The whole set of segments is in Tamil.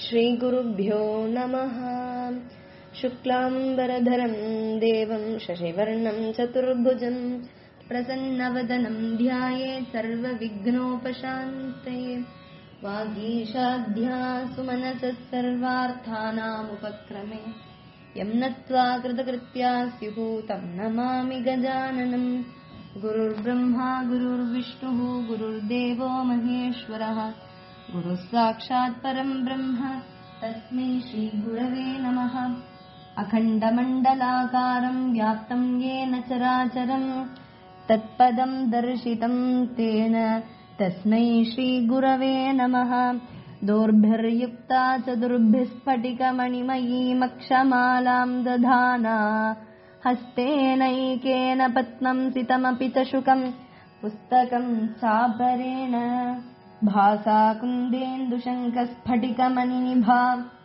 श्रीगुरुभ्यो नमः शुक्लाम्बरधरम् देवम् शशिवर्णम् चतुर्भुजम् प्रसन्नवदनम् ध्यायेत् सर्वविघ्नोपशान्तये वागीशाध्या सुमनसः सर्वार्थानामुपक्रमे यम् नत्वा कृतकृत्या स्युः तम् नमामि गजाननम् गुरुर्ब्रह्मा गुरुर्विष्णुः गुरुर्देवो महेश्वरः गुरुः साक्षात् परम् ब्रह्म तस्मै श्रीगुरवे नमः अखण्डमण्डलाकारम् व्याप्तम् येन चराचरम् तत्पदम् दर्शितम् तेन तस्मै श्रीगुरवे नमः दोर्भिर्युक्ता चतुर्भिः स्फटिकमणिमयीमक्षमालाम् दधाना हस्तेनैकेन पद्मम् सितमपि च शुकम् पुस्तकम् चापरेण भासा कुन्देन्दुशङ्खस्फटिकमणिनिभा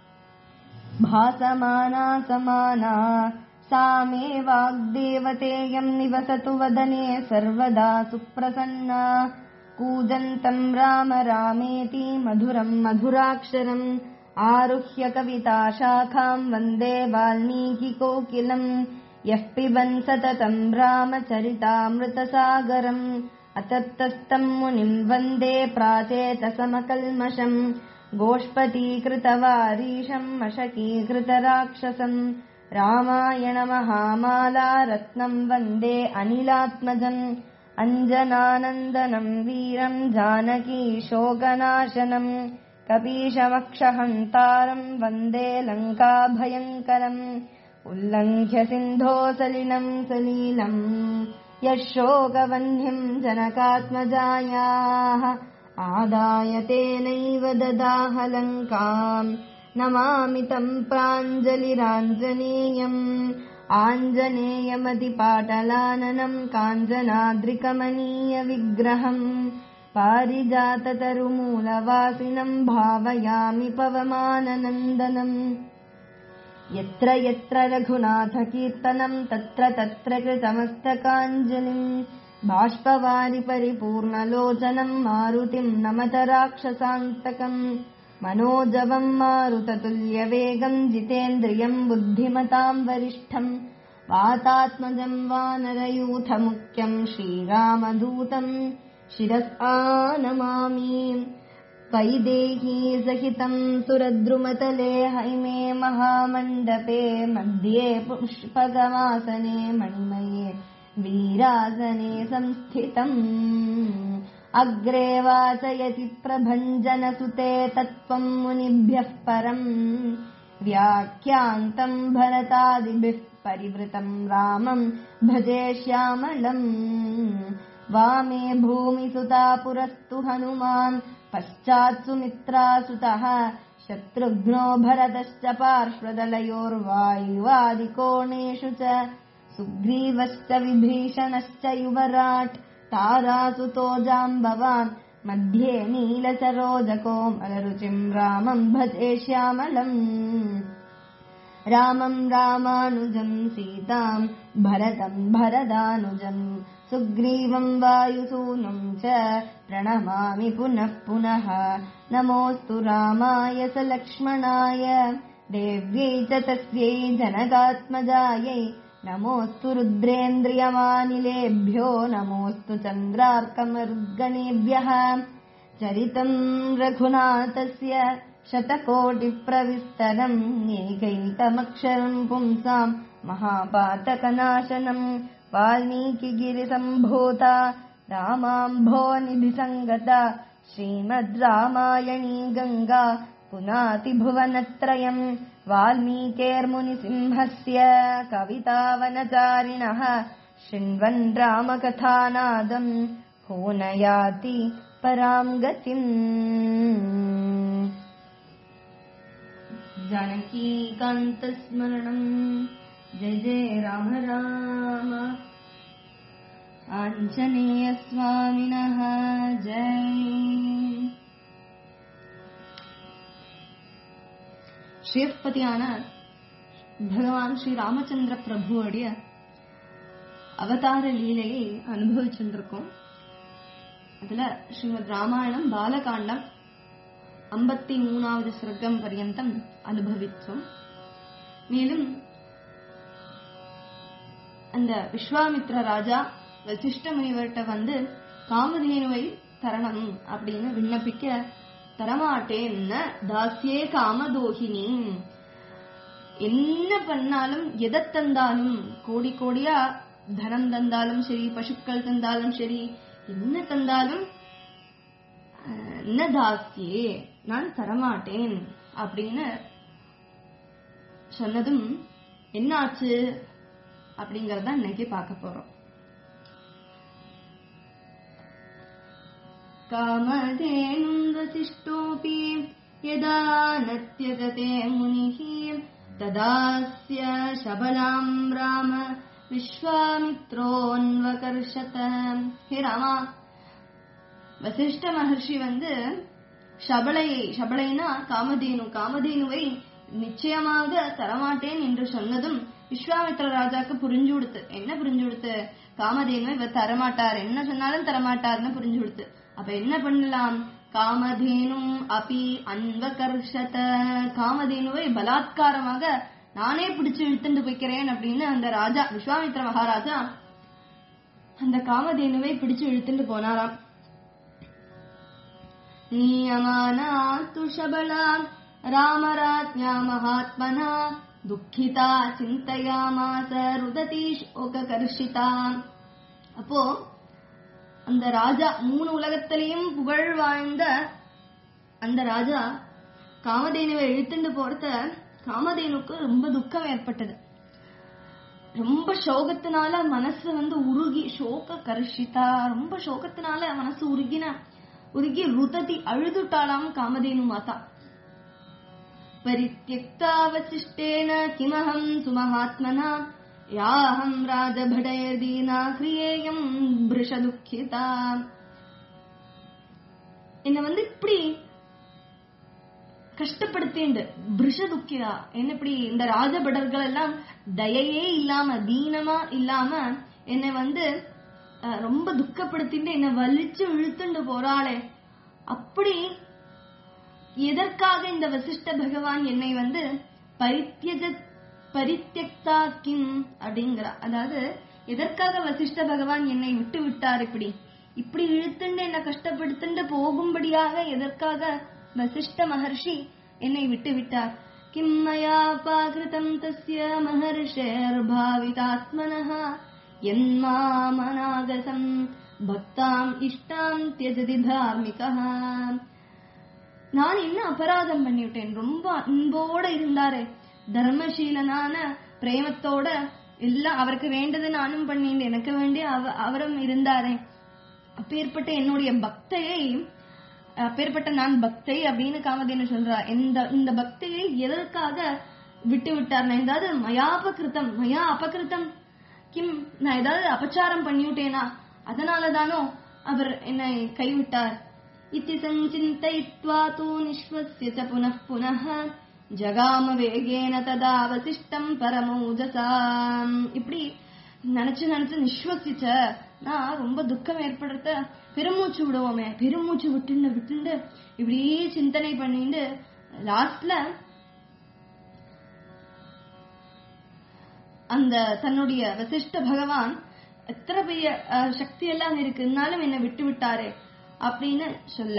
भासमाना समाना सा मे वाग्देवतेयम् निवसतु वदने सर्वदा सुप्रसन्ना कूजन्तम् राम रामेति मधुरम् मधुराक्षरम् आरुह्य कविताशाखाम् वन्दे वाल्मीकिकोकिलम् यः पिबन् सततम् रामचरितामृतसागरम् अतप्तस्तम् मुनिम् वन्दे प्राचेतसमकल्मषम् गोष्पतीकृतवारीशम् मशकीकृतराक्षसम् रामायणमहामाला रत्नम् वन्दे अनिलात्मजम् अञ्जनानन्दनम् वीरम् जानकी शोकनाशनम् कपीशमक्षहन्तारम् वन्दे लङ्काभयङ्करम् उल्लङ्घ्य सिन्धो सलिलम् सलीलम् यः शोकवह्निम् जनकात्मजायाः आदाय तेनैव ददाह लङ्काम् नमामि तम् प्राञ्जलिराञ्जनेयम् आञ्जनेयमतिपाटलाननम् काञ्जनाद्रिकमनीयविग्रहम् पारिजाततरुमूलवासिनम् भावयामि पवमाननन्दनम् यत्र यत्र रघुनाथकीर्तनम् तत्र तत्र कृतमस्तकाञ्जलिम् बाष्पवारि परिपूर्णलोचनम् मारुतिम् नमत राक्षसान्तकम् मनोजवम् मारुततुल्यवेगम् जितेन्द्रियम् बुद्धिमताम् वरिष्ठम् वातात्मजम् वानरयूथमुख्यम् श्रीरामदूतम् शिरसा नमामि वैदेही सहितम् सुरद्रुमतले हैमे महामण्डपे मध्ये पुष्पगमासने मणिमये वीरासने संस्थितम् अग्रे वाचयति प्रभञ्जनसुते तत्त्वम् मुनिभ्यः परम् व्याख्यान्तम् भरतादिभिः परिवृतम् रामम् भजे श्यामलम् वामे भूमिसुता पुरस्तु हनुमान् पश्चात् सुमित्रासुतः शत्रुघ्नो भरतश्च पार्श्वदलयोर्वायुवादिकोणेषु च सुग्रीवश्च विभीषणश्च युवराट् तारासुतो जाम्बवान् मध्ये नीलसरोजकोमलरुचिम् रामम् भजे श्यामलम् रामम् रामानुजम् सीताम् भरतम् भरदानुजम् सुग्रीवम् वायुसूनुम् च प्रणमामि पुनः पुनः नमोऽस्तु रामाय स लक्ष्मणाय देव्यै च तस्यै जनकात्मजायै नमोऽस्तु रुद्रेन्द्रियमानिलेभ्यो नमोऽस्तु चन्द्रार्कमरुद्गणेभ्यः चरितम् रघुनाथस्य शतकोटिप्रविस्तरम् एकैकमक्षरम् पुंसाम् महापातकनाशनम् वाल्मीकिगिरिसम्भूता रामाम्भोनिधिसङ्गता श्रीमद् रामायणी गङ्गा पुनातिभुवनत्रयम् वाल्मीकेर्मुनिसिंहस्य कवितावनचारिणः शृण्वन् रामकथानादम् होनयाति पराम् गतिम् जानकीकान्तस्मरणम् जय जय राम राम आञ्जनेयस्वामिनः जय ஸ்ரீபதியான பகவான் ஸ்ரீ ராமச்சந்திர பிரபுவோடைய அவதார லீலையை அனுபவிச்சுருக்கோம் அதுல ஸ்ரீமத் ராமாயணம் பாலகாண்டம் ஐம்பத்தி மூணாவது சர்க்கம் பர்யந்தம் அனுபவித்தோம் மேலும் அந்த விஸ்வாமித்ர ராஜா வசிஷ்ட முனிவர்கிட்ட வந்து காமதேனுவை தரணம் அப்படின்னு விண்ணப்பிக்க தரமாட்டேன்னு தாசியே காமதோகினி என்ன பண்ணாலும் எதை தந்தாலும் கோடி கோடியா தனம் தந்தாலும் சரி பசுக்கள் தந்தாலும் சரி என்ன தந்தாலும் அஹ், ந தாசியே நான் தரமாட்டேன் அப்படின்னு சொன்னதும் என்னாச்சு அப்படிங்கறத இன்னைக்கு பார்க்க போறோம் कामधेनुं वसिष्ठोऽपि यदा न त्यजते मुनिः तदास्य शबलाम् राम விஸ்வாமித்ரோன்வகர்ஷத ஹே ராமா வசிஷ்ட மகர்ஷி வந்து சபலையை சபலைனா காமதேனு காமதேனுவை நிச்சயமாக தரமாட்டேன் என்று சொன்னதும் விஸ்வாமித்ர ராஜாக்கு புரிஞ்சு கொடுத்து என்ன புரிஞ்சு கொடுத்து காமதேனுவை இவர் தரமாட்டார் என்ன சொன்னாலும் தரமாட்டார்னு புரிஞ்சு கொடுத்து அப்ப என்ன பண்ணலாம் காமதேனும் அபி அன்வகர்ஷத காமதேனுவை பலாத்காரமாக நானே பிடிச்சு இழுத்துட்டு போய்க்கிறேன் அப்படின்னு அந்த ராஜா விஸ்வாமித்ர மகாராஜா அந்த காமதேனுவை பிடிச்சு இழுத்துட்டு போனாராம் नियमानातु शबला रामराज्ञा महात्मना दुःखिता चिन्तयामास रुदती शोककर्षिता அப்போ அந்த ராஜா மூணு உலகத்திலையும் புகழ் வாழ்ந்த அந்த ராஜா காமதேனுவை இழுத்துண்டு போறத காமதேனுக்கு ரொம்ப துக்கம் ஏற்பட்டது ரொம்ப சோகத்தினால மனசு வந்து உருகி சோக கர்ஷிதா ரொம்ப சோகத்தினால மனசு உருகின உருகி ருததி அழுதுட்டாளாம் காமதேனு மாதா परित्यक्तावशिष्टेन किमहम् सुमहात्मना याहम् राजभटयदीना क्रियेयम् भृशदुःखिता என்ன வந்து இப்படி கஷ்டப்படுத்திண்டு பிருஷ துக்கிதா என்ன இப்படி இந்த ராஜபடர்கள் எல்லாம் தயையே இல்லாம தீனமா இல்லாம என்னை வந்து அஹ், ரொம்ப துக்கப்படுத்திட்டு என்ன வலிச்சு இழுத்துண்டு போறாளே அப்படி எதற்காக இந்த வசிஷ்ட பகவான் என்னை வந்து பரித்தியஜ பரித்தியக்தா கிம் அப்படிங்கிறா அதாவது எதற்காக வசிஷ்ட பகவான் என்னை விட்டு விட்டார் இப்படி இப்படி இழுத்துண்டு என்ன கஷ்டப்படுத்துண்டு போகும்படியாக எதற்காக வசிஷ்ட மகர்ஷி என்னை விட்டு விட்டார் கிம் மயா பாகிருதம் தஸ்ய மகர்ஷேர் பாவிதாத்மனः என்மாமனாகசம் பக்தாம் இஷ்டாம் தியஜதி தார்மிகः நான் என்ன அபராதம் பண்ணிவிட்டேன் ரொம்ப அன்போட இருந்தாரே தர்மசீலனான பிரேமத்தோட எல்லாம் அவருக்கு வேண்டது நானும் பண்ணிட்டு எனக்கு வேண்டிய அவ அவரும் இருந்தாரே அப்பேற்பட்ட என்னுடைய பக்தையை அப்பேற்பட்ட நான் பக்தை அப்படின்னு காமதேனு சொல்றா இந்த இந்த பக்தையை எதற்காக விட்டு விட்டார் நான் ஏதாவது மயா அபகிருத்தம் மயா அபகிருத்தம் கிம் நான் ஏதாவது அபச்சாரம் பண்ணிவிட்டேனா அதனாலதானோ அவர் என்னை கைவிட்டார் इति सञ्चिन्तयित्वा तु निःश्वस्य च पुनः पुनः ஜகாம வேகேன ததா வசிஷ்டம் பரமோஜசா இப்படி நினைச்சு நினைச்சு நிஸ்வசிச்ச நான் ரொம்ப துக்கம் ஏற்படுத்த பெருமூச்சு விடுவோமே பெருமூச்சு விட்டுண்டு விட்டுண்டு இப்படி சிந்தனை பண்ணிட்டு லாஸ்ட்ல அந்த தன்னுடைய வசிஷ்ட பகவான் எத்தனை பெரிய அஹ், சக்தி எல்லாம் இருக்கு இருந்தாலும் என்னை விட்டு விட்டாரே அப்படின்னு சொல்ல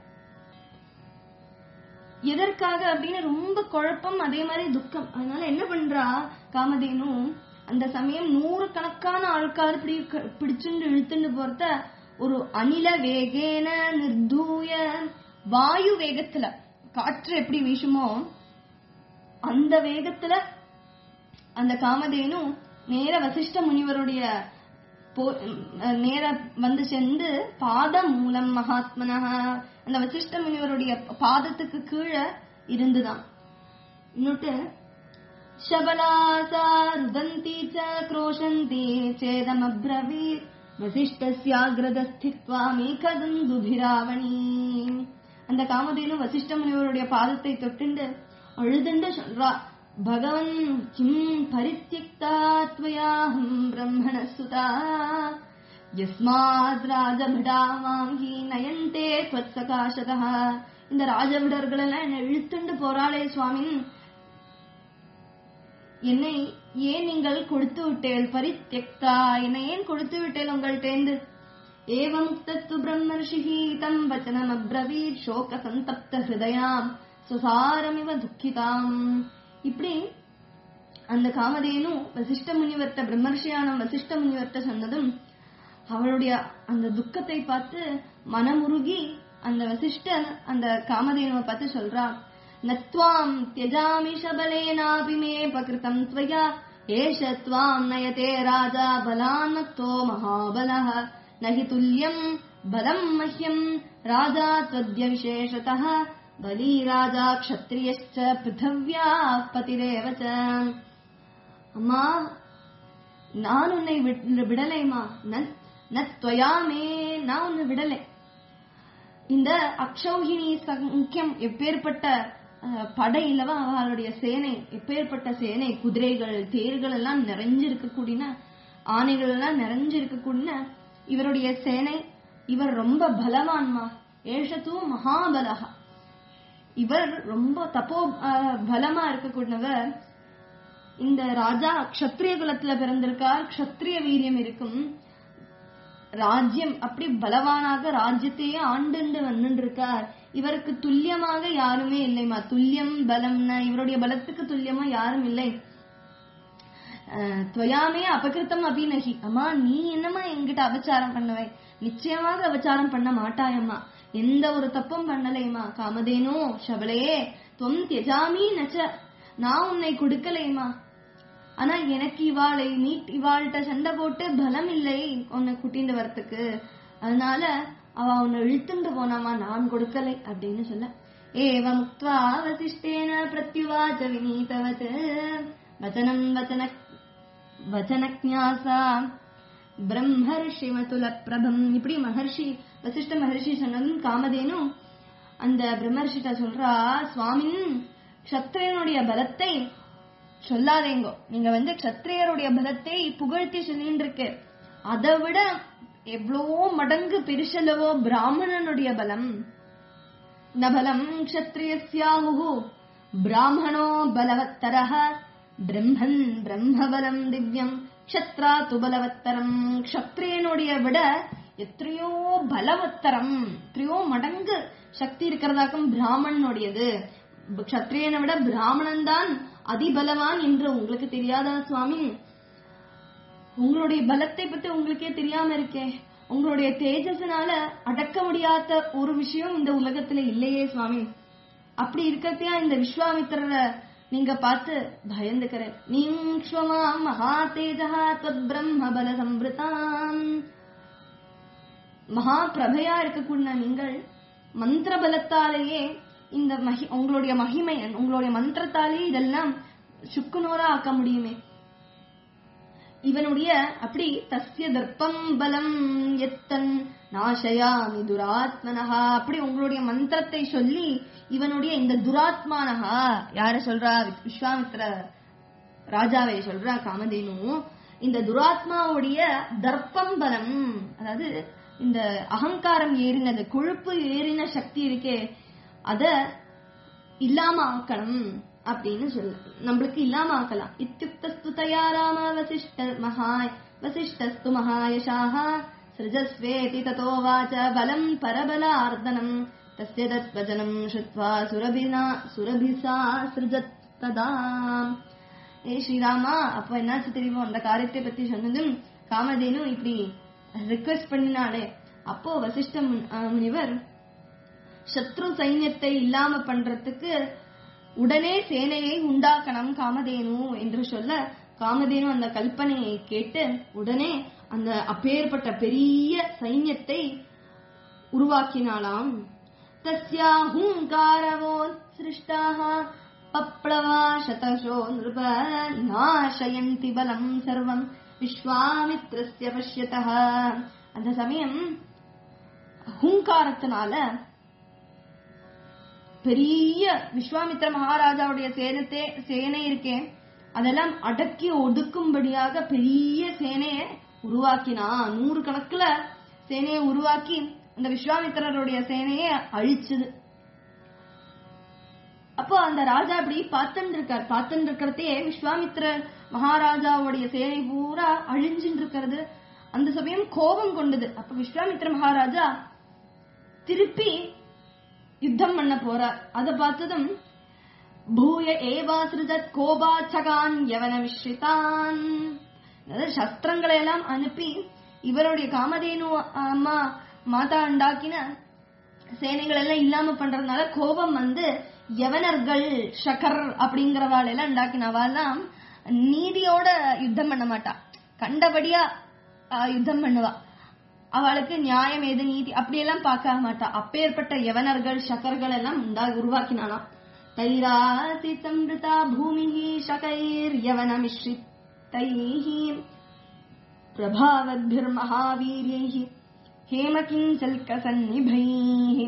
எதற்காக அப்படின்னு ரொம்ப குழப்பம் அதே மாதிரி துக்கம் அதனால என்ன பண்றா காமதேனு அந்த சமயம் நூறு கணக்கான ஆட்கள் இப்படி க- பிடிச்சுண்டு இழுத்துண்டு போறத ஒரு அனில வேகேன நிர்தூய வாயு வேகத்துல காற்று எப்படி வீசுமோ அந்த வேகத்துல அந்த காமதேனு நேர வசிஷ்ட முனிவருடைய போ- அஹ் நேர வந்து சென்று பாதம் மூலம் மகாத்மனஹ அந்த வசிஷ்ட முனிவருடைய பாதத்துக்கு கீழே இருந்துதான் இன்னொட்டு शबलासा रुदन्ती च क्रोशन्ती चेदमब्रवीत् வசிஷ்டஸ்யாகிரதஸ்தித்வா மேகதந்துபிராவணி அந்த காமதேனு வசிஷ்ட முனிவருடைய பாதத்தை தொட்டுண்டு அழுதுண்டு சொல்றா பகவன் கிம் பரித்தியக்தா त्वयाहम् பிரம்மண சுதா யஸ்மாத் ராஜபடா மாம் ஹி நயந்தே त्वत्सकाशतः இந்த ராஜவிடர்கள் எல்லாம் என்ன இழுத்துண்டு போறாளே சுவாமி என்னை ஏன் நீங்கள் கொடுத்து விட்டேள் பரித்யக்தா என்னை ஏன் கொடுத்து விட்டேள் உங்கள்டேந்து ஏவம் தத்து பிரம்மர்ஷிஹி தம் வச்சனம் அப்ரவீத் சோக சந்தப்த ஹிருதயாம் சுசாரமிவ துக்கிதாம் இப்படி அந்த காமதேனு வசிஷ்ட முனிவர்த்த பிரம்மர்ஷியான வசிஷ்ட முனிவர்த்த சொன்னதும் அவளுடைய அந்த துக்கத்தை பார்த்து மனமுருகி அந்த வசிஷ்டர் அந்த காமதேனுவை பார்த்து சொல்றா நத்வாம் தியஜாமி சபலேனாபி மே பகிருதம் त्वया ஏஷ त्वाम् நயதே ராஜா பலான்னத்தோ மகாபலः न हि तुल्यम् बलम् मह्यम् राजा त्वद्य विशेषतः बली राजा क्षत्रियश्च पृथिव्याः पतिरेव च அம்மா நான் உன்னை விட்- விடலைமா நன் நத்வயாமே நான் உன்னை விடலை இந்த அக்ஷௌகினி சங்கியம் எப்பேற்பட்ட அஹ், படை இல்லவா அவளுடைய சேனை எப்பேற்பட்ட சேனை குதிரைகள் தேர்கள் எல்லாம் நிறைஞ்சிருக்கக்கூடிய ஆணைகள் எல்லாம் நிறைஞ்சிருக்கக்கூடிய இவருடைய சேனை இவர் ரொம்ப பலவான்மா ஏஷத்து மகாபலகா இவர் ரொம்ப தப்போ அஹ், பலமா இருக்கக்கூடியவர் இந்த ராஜா க்ஷத்ரிய குலத்துல பிறந்திருக்கார் க்ஷத்ரிய வீரியம் இருக்கும் ராஜ்யம் அப்படி பலவானாக ராஜ்யத்தையே ஆண்டுண்டு வந்துட்டு இருக்கார் இவருக்கு துல்லியமாக யாருமே இல்லைமா துல்லியம் பலம்னா இவருடைய பலத்துக்கு துல்லியமா யாரும் இல்லை அஹ், துவயாமே அபகிருத்தம் அபிநகி அம்மா நீ என்னம்மா என்கிட்ட அபச்சாரம் பண்ணுவை நிச்சயமாக அபச்சாரம் பண்ண மாட்டாயம்மா எந்த ஒரு தப்பும் பண்ணலைமா காமதேனோ ஷபலையே துவம் தியஜாமி நச்ச நான் உன்னை கொடுக்கலைமா ஆனா எனக்கு இவாளை நீ இவாள்கிட்ட சண்டை போட்டு பலம் இல்லை உன்னை கூட்டிட்டு வரத்துக்கு அதனால அவ உன்னை இழுத்துண்டு போனாமா நான் கொடுக்கலை அப்படின்னு சொல்ல ஏவ முக்த்வா வசிஷ்டேன பிரத்யுவாச்ச வினீதவத் வச்சனம் வச்சன வச்சனக்ஞாசா பிரம்மர்ஷி மதுல பிரபம் இப்படி மகர்ஷி வசிஷ்ட மகர்ஷி சொன்னதும் காமதேனும் அந்த பிரம்மர்ஷிட்ட சொல்றா சுவாமின் க்ஷத்ரியனுடைய பலத்தை சொல்லாதேங்கோ நீங்க வந்து க்ஷத்ரியருடைய பலத்தை புகழ்த்தி சொல்லிட்டு இருக்கு அதை விட எவ்வளவோ மடங்கு பெருசலவோ பிராமணனுடைய பலம் நபலம் க்ஷத்ரியஸ்யாஹு பிராமணோ பலவத்தரः பிரம்மன் பிரம்மபலம் திவ்யம் க்ஷத்ரா து பலவத்தரம் க்ஷத்ரியனுடைய விட எத்தனையோ பலவத்தரம் எத்தனையோ மடங்கு சக்தி இருக்கிறதாக்கும் பிராமணனுடையது க்ஷத்ரியனை விட பிராமணன் தான் அதிபலவான் என்று உங்களுக்கு தெரியாதா சுவாமி உங்களுடைய பலத்தை பத்தி உங்களுக்கே தெரியாம இருக்கே உங்களுடைய தேஜஸ்னால அடக்க முடியாத ஒரு விஷயம் இந்த உலகத்துல இல்லையே சுவாமி அப்படி இருக்கத்தையா இந்த விஸ்வாமித்திரரை நீங்க பார்த்து பயந்துக்கிறேன் நீங்ஷ்வமா மகா தேஜா தத் பிரம்ம பல சம்பிருதாம் மகா பிரபையா இருக்கக்கூடிய நீங்கள் மந்திர பலத்தாலேயே இந்த மகி உங்களுடைய மகிமை உங்களுடைய மந்திரத்தாலே இதெல்லாம் சுக்குநூறா ஆக்க முடியுமே இவனுடைய அப்படி தஸ்ய தர்ப்பம் பலம் எத்தன் நாசயாமி துராத்மனஹா அப்படி உங்களுடைய மந்திரத்தை சொல்லி இவனுடைய இந்த துராத்மானஹா யார சொல்றா விஸ்வாமித்ர ராஜாவை சொல்றா காமதேனு இந்த துராத்மாவுடைய தர்ப்பம் பலம் அதாவது இந்த அகங்காரம் ஏறினது கொழுப்பு ஏறின சக்தி இருக்கே அத இல்லாம ஆக்கணும் அப்படின்னு சொல்ல நம்மளுக்கு இல்லாம ஆக்கலாம் இத்தியுக்தஸ்து தயா ராம வசிஷ்ட மகாய் வசிஷ்டஸ்து மகாயசாக சிருஜஸ்வேதி ததோ வாச்ச பலம் பரபலார்த்தனம் தஸ்ய தத்வஜனம் ஸ்ருத்வா சுரபினா சுரபிசா சிருஜத் ததா ஏ ஸ்ரீராமா அப்ப என்னாச்சு தெரியுமோ அந்த காரியத்தை பத்தி சொன்னதும் காமதேனு இப்படி ரிக்வெஸ்ட் பண்ணினாலே அப்போ வசிஷ்ட முன்- அஹ் முனிவர் சத்ரு சைன்யத்தை இல்லாம பண்றதுக்கு உடனே சேனையை உண்டாக்கணும் காமதேனு என்று சொல்ல காமதேனு அந்த கல்பனையை கேட்டு உடனே அந்த அப்பேற்பட்ட பெரிய சைன்யத்தை உருவாக்கினாளாம் தஸ்யா ஹூங்காரவோ சிருஷ்டாக பப்ளவா சதசோ நிருப நாசயந்தி பலம் சர்வம் விஸ்வாமித்ரஸ்ய பஷ்யதः அந்த சமயம் ஹூங்காரத்தினால பெரிய விஸ்வாமித்ர மகாராஜாவுடைய சேனத்தே சேனை இருக்கே அதெல்லாம் அடக்கி ஒடுக்கும்படியாக பெரிய சேனையை உருவாக்கினா நூறு கணக்குல சேனையை உருவாக்கி அந்த விஸ்வாமித்திரருடைய சேனையை அழிச்சுது அப்போ அந்த ராஜா அப்படி பார்த்துட்டு இருக்கார் பார்த்துட்டு இருக்கிறதே விஸ்வாமித்ர மகாராஜாவுடைய சேனை பூரா அழிஞ்சுட்டு இருக்கிறது அந்த சமயம் கோபம் கொண்டது அப்ப விஸ்வாமித்ர மகாராஜா திருப்பி யுத்தம் பண்ண போறார் அதை பார்த்ததும் பூய ஏவாசிருஜத் கோபாச்சகான் யவன மிஸ்ரிதான் அதாவது சஸ்திரங்களை எல்லாம் அனுப்பி இவருடைய காமதேனு அம்மா மாதா உண்டாக்கின சேனைகள் எல்லாம் இல்லாம பண்றதுனால கோபம் வந்து யவனர்கள் ஷகர் அப்படிங்கிறவாள் எல்லாம் உண்டாக்கினவாலாம் நீதியோட யுத்தம் பண்ண மாட்டா கண்டபடியா ஆஹ், யுத்தம் பண்ணுவா அவளுக்கு நியாயம் எது நீதி அப்படியெல்லாம் பார்க்க மாட்டா அப்பேற்பட்ட யவனர்கள் ஷகர்கள் எல்லாம் உண்டா உருவாக்கினாலாம் தைராசி சம்ருதா பூமி ஷகைர் யவன மிஸ்ரித்தைஹி प्रभावद्भिर्महावीर्यैः हेमकिञ्चल्कसन्निभैः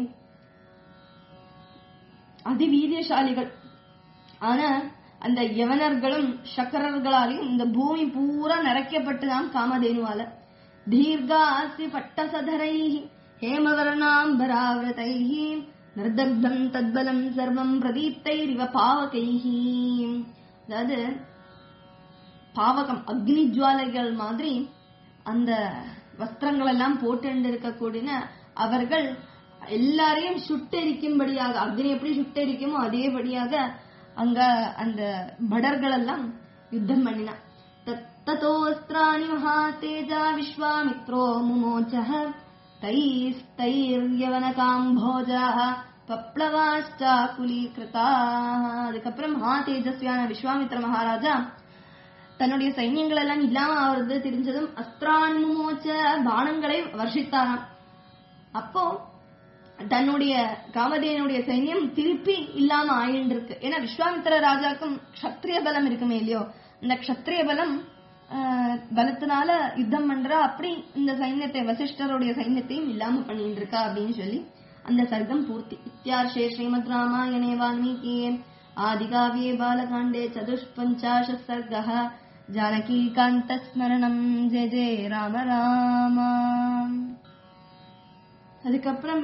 அதிவீரியசாலிகள் ஆனா அந்த யவனர்களும் சக்கரர்களாலையும் இந்த பூமி பூரா நிறைக்கப்பட்டுதான் காமதேனுவால தீர்காசி பட்டசதரை ஹேமவர்ணாம்பராவிரதை நிர்தக்தம் தத்பலம் சர்வம் பிரதீப்தைரிவ பாவகைஹி அதாவது பாவகம் அக்னி ஜுவாலைகள் மாதிரி அந்த வஸ்திரங்கள் எல்லாம் போட்டு இருக்கக்கூடிய அவர்கள் எல்லாரையும் சுட்டெரிக்கும்படியாக அக்னி எப்படி சுட்டெரிக்குமோ அதேபடியாக அங்க அந்த படர்கள் எல்லாம் யுத்தம் பண்ணினா தத்தோஸ்திராணி மகா தேஜா விஸ்வாமித்ரோ முமோச்ச தைஸ்தைர்யவனகாம்போஜா பப்ளவாஷ்டா குலீகிருதா அதுக்கப்புறம் மகா தேஜஸ்வியான விஸ்வாமித்ர மகாராஜா தன்னுடைய சைன்யங்கள் எல்லாம் இல்லாம ஆவறது தெரிஞ்சதும் அஸ்திரான் முமோச்ச பானங்களை வர்ஷித்தாராம் அப்போ தன்னுடைய காமதேனுடைய சைன்யம் திருப்பி இல்லாம ஆயின்னு இருக்கு ஏன்னா விஸ்வாமித்திர ராஜாக்கும் க்ஷத்ரிய பலம் இருக்குமே இல்லையோ இந்த க்ஷத்ரிய பலம் ஆஹ், பலத்தினால யுத்தம் பண்றா அப்படி இந்த சைன்யத்தை வசிஷ்டருடைய சைன்யத்தையும் இல்லாம பண்ணிட்டு இருக்கா அப்படின்னு சொல்லி அந்த சர்க்கம் பூர்த்தி இத்தியார்ஷே ஸ்ரீமத் ராமாயணே வால்மீகியே ஆதிகாவியே பாலகாண்டே சதுஷ்பஞ்சாஷ சர்கः ஜானகீகாந்தஸ்மரணம் ஜெய ஜெய ராம ராமா அதுக்கப்புறம்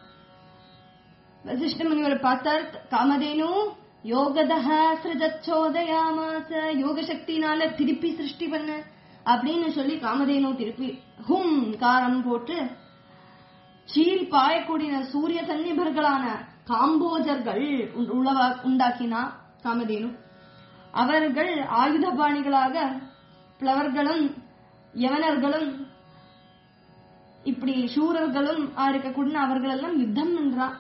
வசிஷ்ட முனிவர் பார்த்தார் காமதேனு யோகதஹ சிருஜச்சோதயாமாச யோக சக்தினால திருப்பி சிருஷ்டி பண்ண அப்படின்னு சொல்லி காமதேனு திருப்பி ஹும் காரம் போட்டு சீல் பாயக்கூடிய சூரிய சன்னிபர்களான காம்போஜர்கள் உ- உளவா உண்டாக்கினா காமதேனு அவர்கள் ஆயுதபாணிகளாக பிளவர்களும் யவனர்களும் இப்படி சூரர்களும் இருக்கக்கூடிய அவர்கள் எல்லாம் யுத்தம் பண்றா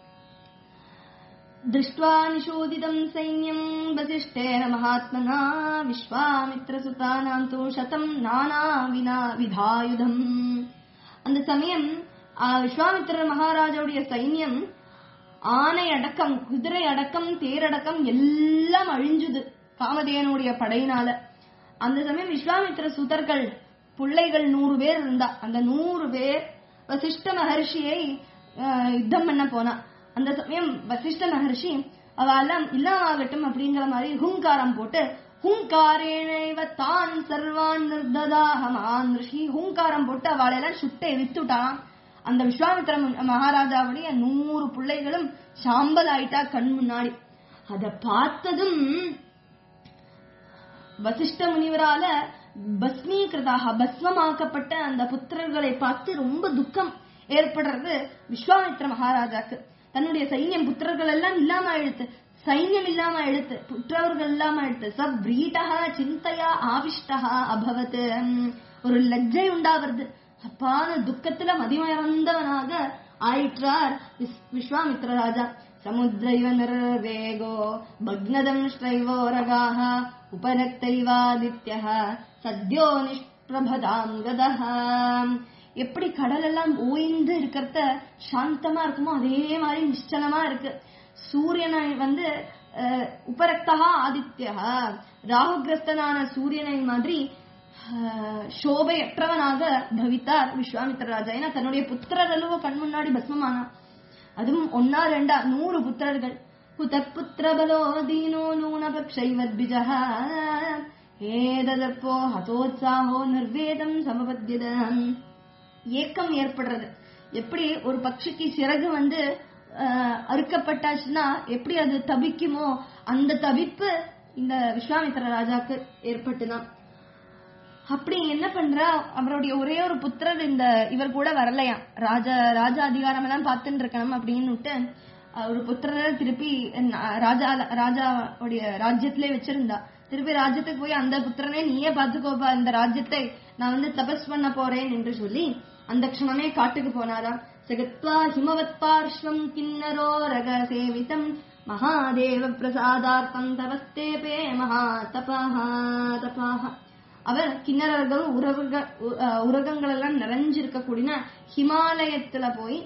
दृष्ट्वा निषोदितम् सैन्यम् वसिष्ठेन महात्मना விஸ்வாமித்ரசுதானாம் தூ சதம் நானா வினா விதாயுதம் அந்த சமயம் ஆ, விஸ்வாமித்திரர் மகாராஜாவுடைய சைன்யம் ஆனை அடக்கம் குதிரை அடக்கம் தேரடக்கம் எல்லாம் அழிஞ்சுது காமதேனுடைய படையினால அந்த சமயம் விஸ்வாமித்திர சுதர்கள் பிள்ளைகள் நூறு பேர் இருந்தா அந்த நூறு பேர் வசிஷ்ட மகர்ஷியை ஆஹ், யுத்தம் பண்ண போனா அந்த சமயம் வசிஷ்ட மகர்ஷி அவெல்லாம் இல்லாம ஆகட்டும் அப்படிங்கிற மாதிரி ஹுங்காரம் போட்டு ஹுங்காரேணைவ தான் சர்வான் நிர்ததாகமான் ரிஷி ஹுங்காரம் போட்டு அவளெல்லாம் சுட்டை வித்துட்டான் அந்த விஸ்வாமித்திர மு- மகாராஜாவுடைய நூறு பிள்ளைகளும் சாம்பல் ஆயிட்டா கண் முன்னாடி அத பார்த்ததும் வசிஷ்ட முனிவரால பஸ்மீகிருதாக பஸ்மமாக்கப்பட்ட அந்த புத்திரர்களை பார்த்து ரொம்ப துக்கம் ஏற்படுறது விஸ்வாமித்ர மகாராஜாக்கு தன்னுடைய சைன்யம் புத்திரர்கள் எல்லாம் இல்லாம எழுத்து சைன்யம் இல்லாம எழுத்து புற்றவர்கள் இல்லாம எழுத்து சப் பிரீட்டா சிந்தையா ஆவிஷ்டா அபவத் உம், ஒரு லஜ்ஜை உண்டாவது அப்பான துக்கத்துல மதிமறந்தவனாக ஆயிற்றார் விஸ்- விஸ்வாமித்ர ராஜா சமுத்திரைவ நிர்வேகோ பக்னதம் ஸ்ரைவோரகாக உபரக்தைவாதித்ய சத்யோ நிஷ்பிரபதாம் கதः எப்படி கடல் எல்லாம் ஓய்ந்து இருக்கிறத சாந்தமா இருக்குமோ அதே மாதிரி நிச்சலமா இருக்கு சூரியனை வந்து அஹ், உபரக்தகா ஆதித்யா ராகுகிரஸ்தனான சூரியனை மாதிரி ஆஹ், சோபையற்றவனாக பவித்தார் விஸ்வாமித்திர ராஜா ஏன்னா தன்னுடைய புத்திரர்களுவோ கண் முன்னாடி பஸ்மமானா அதுவும் ஒன்னா ரெண்டா நூறு புத்திரர்கள் புத்திர பலோ தீனோ நூனபக்ஷைவத்பிஜः ஏததற்போ ஹதோத்சாஹோ நிர்வேதம் சமபத்தியதம் ஏக்கம் ஏற்படுறது எப்படி ஒரு பட்சிக்கு சிறகு வந்து அஹ், அறுக்கப்பட்டாச்சுன்னா எப்படி அது தபிக்குமோ அந்த தவிப்பு இந்த விஸ்வாமித்திர ராஜாக்கு ஏற்பட்டுதான் அப்படி என்ன பண்றா அவருடைய ஒரே ஒரு புத்திரர் இந்த இவர் கூட வரலையாம் ராஜா ராஜா அதிகாரம் எல்லாம் பார்த்துட்டு இருக்கணும் அப்படின்னு ஒரு புத்திரரை திருப்பி அஹ், ராஜா ராஜாவுடைய ராஜ்யத்திலே வச்சிருந்தா திருப்பி ராஜ்யத்துக்கு போய் அந்த புத்திரனே நீயே பாத்துக்கோப்பா இந்த ராஜ்யத்தை நான் வந்து தபஸ் பண்ண போறேன் என்று சொல்லி அந்த க்ஷணமே காட்டுக்கு போனாராம் சகத்வா ஹிமவத் பார்ஷ்வம் கிண்ணரோ ரக சேவிதம் மகாதேவ பிரசாதார்த்தம் தவஸ்தேபே மகா தபாஹா தபாஹா அவர் கிண்ணறர்களும் உறவுகள் உரகங்கள் எல்லாம் நிறைஞ்சிருக்கக்கூடிய ஹிமாலயத்துல போய்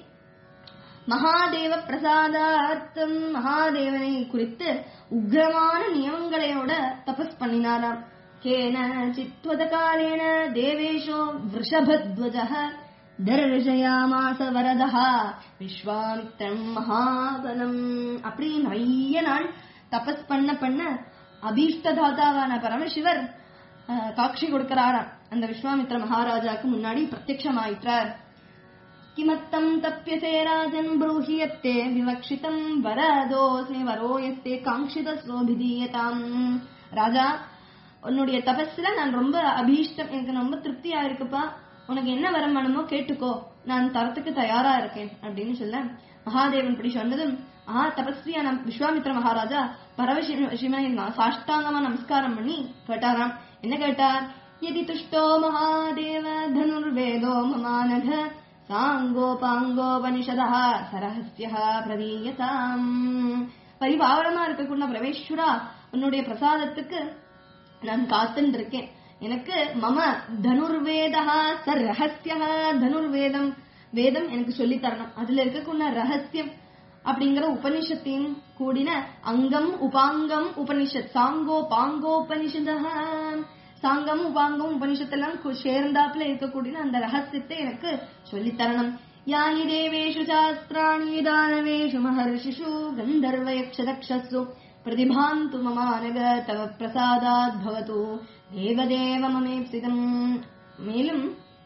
மகாதேவ பிரசாதார்த்தம் மகாதேவனை குறித்து உக்ரமான நியமங்களையோட தபஸ் பண்ணினாராம் கேன சித்வத காலேன தேவேஷோ விருஷபத்வஜ தர்ஷயாமாச வரதா விஸ்வாமித்ரம் மகாபலம் அப்படி நிறைய நாள் தபஸ் பண்ண பண்ண அபீஷ்டதாதாவான பரமசிவர் அஹ், காட்சி கொடுக்கிறாராம் அந்த விஸ்வாமித்ர மகாராஜாக்கு முன்னாடி பிரத்யட்சமாயிற்றார் किमत्तम् तप्यसे राजन् ब्रूहि यत्ते विवक्षितम् वरदोऽस्मि वरो यस्ते காங்கிதஸ்வோபிதீயதாம் ராஜா உன்னுடைய தபஸ்ல நான் ரொம்ப அபீஷ்டம் எனக்கு ரொம்ப திருப்தியா இருக்குப்பா உனக்கு என்ன வரம் வேணுமோ கேட்டுக்கோ நான் தரத்துக்கு தயாரா இருக்கேன் அப்படின்னு சொல்ல மகாதேவன் இப்படி சொன்னதும் ஆஹா தபஸ்வியான விஸ்வாமித்ர மகாராஜா பரவசிவனை சாஷ்டாங்கமா நமஸ்காரம் பண்ணி கேட்டாராம் என்ன கேட்டார் यदि तुष्टो महादेव धनुर्वेदो ममानघ சாங்கோபாங்கோபனிஷதா சரஹஸ்ய பிரதீயதாம் பரிபாவனமா இருக்கக்கூடிய பிரவேஸ்வரா உன்னுடைய பிரசாதத்துக்கு நான் காத்துன்னு இருக்கேன் எனக்கு மம தனுர்வேதா ச ரகசிய தனுர்வேதம் வேதம் எனக்கு சொல்லித் தரணும் அதுல இருக்கக்கூடிய ரகசியம் அப்படிங்கிற உபனிஷத்தையும் கூடின அங்கம் உபாங்கம் உபனிஷத் சாங்கோ பாங்கோபனிஷத சாங்கம் உபாங்கம் உபனிஷத்தெல்லாம் கு- சேர்ந்தாப்புல இருக்கக்கூடிய அந்த ரகசியத்தை எனக்கு சொல்லித் தரணும் யானி தேவேஷு சாஸ்திராணி தானவேஷு மகர்ஷிஷு கந்தர்வ யக்ஷதக்ஷஸ்ஸு பிரதிபாந்து மமானக தவ பிரசாதாத் பவது தேவதேவ மமேப்சிதம் மேலும்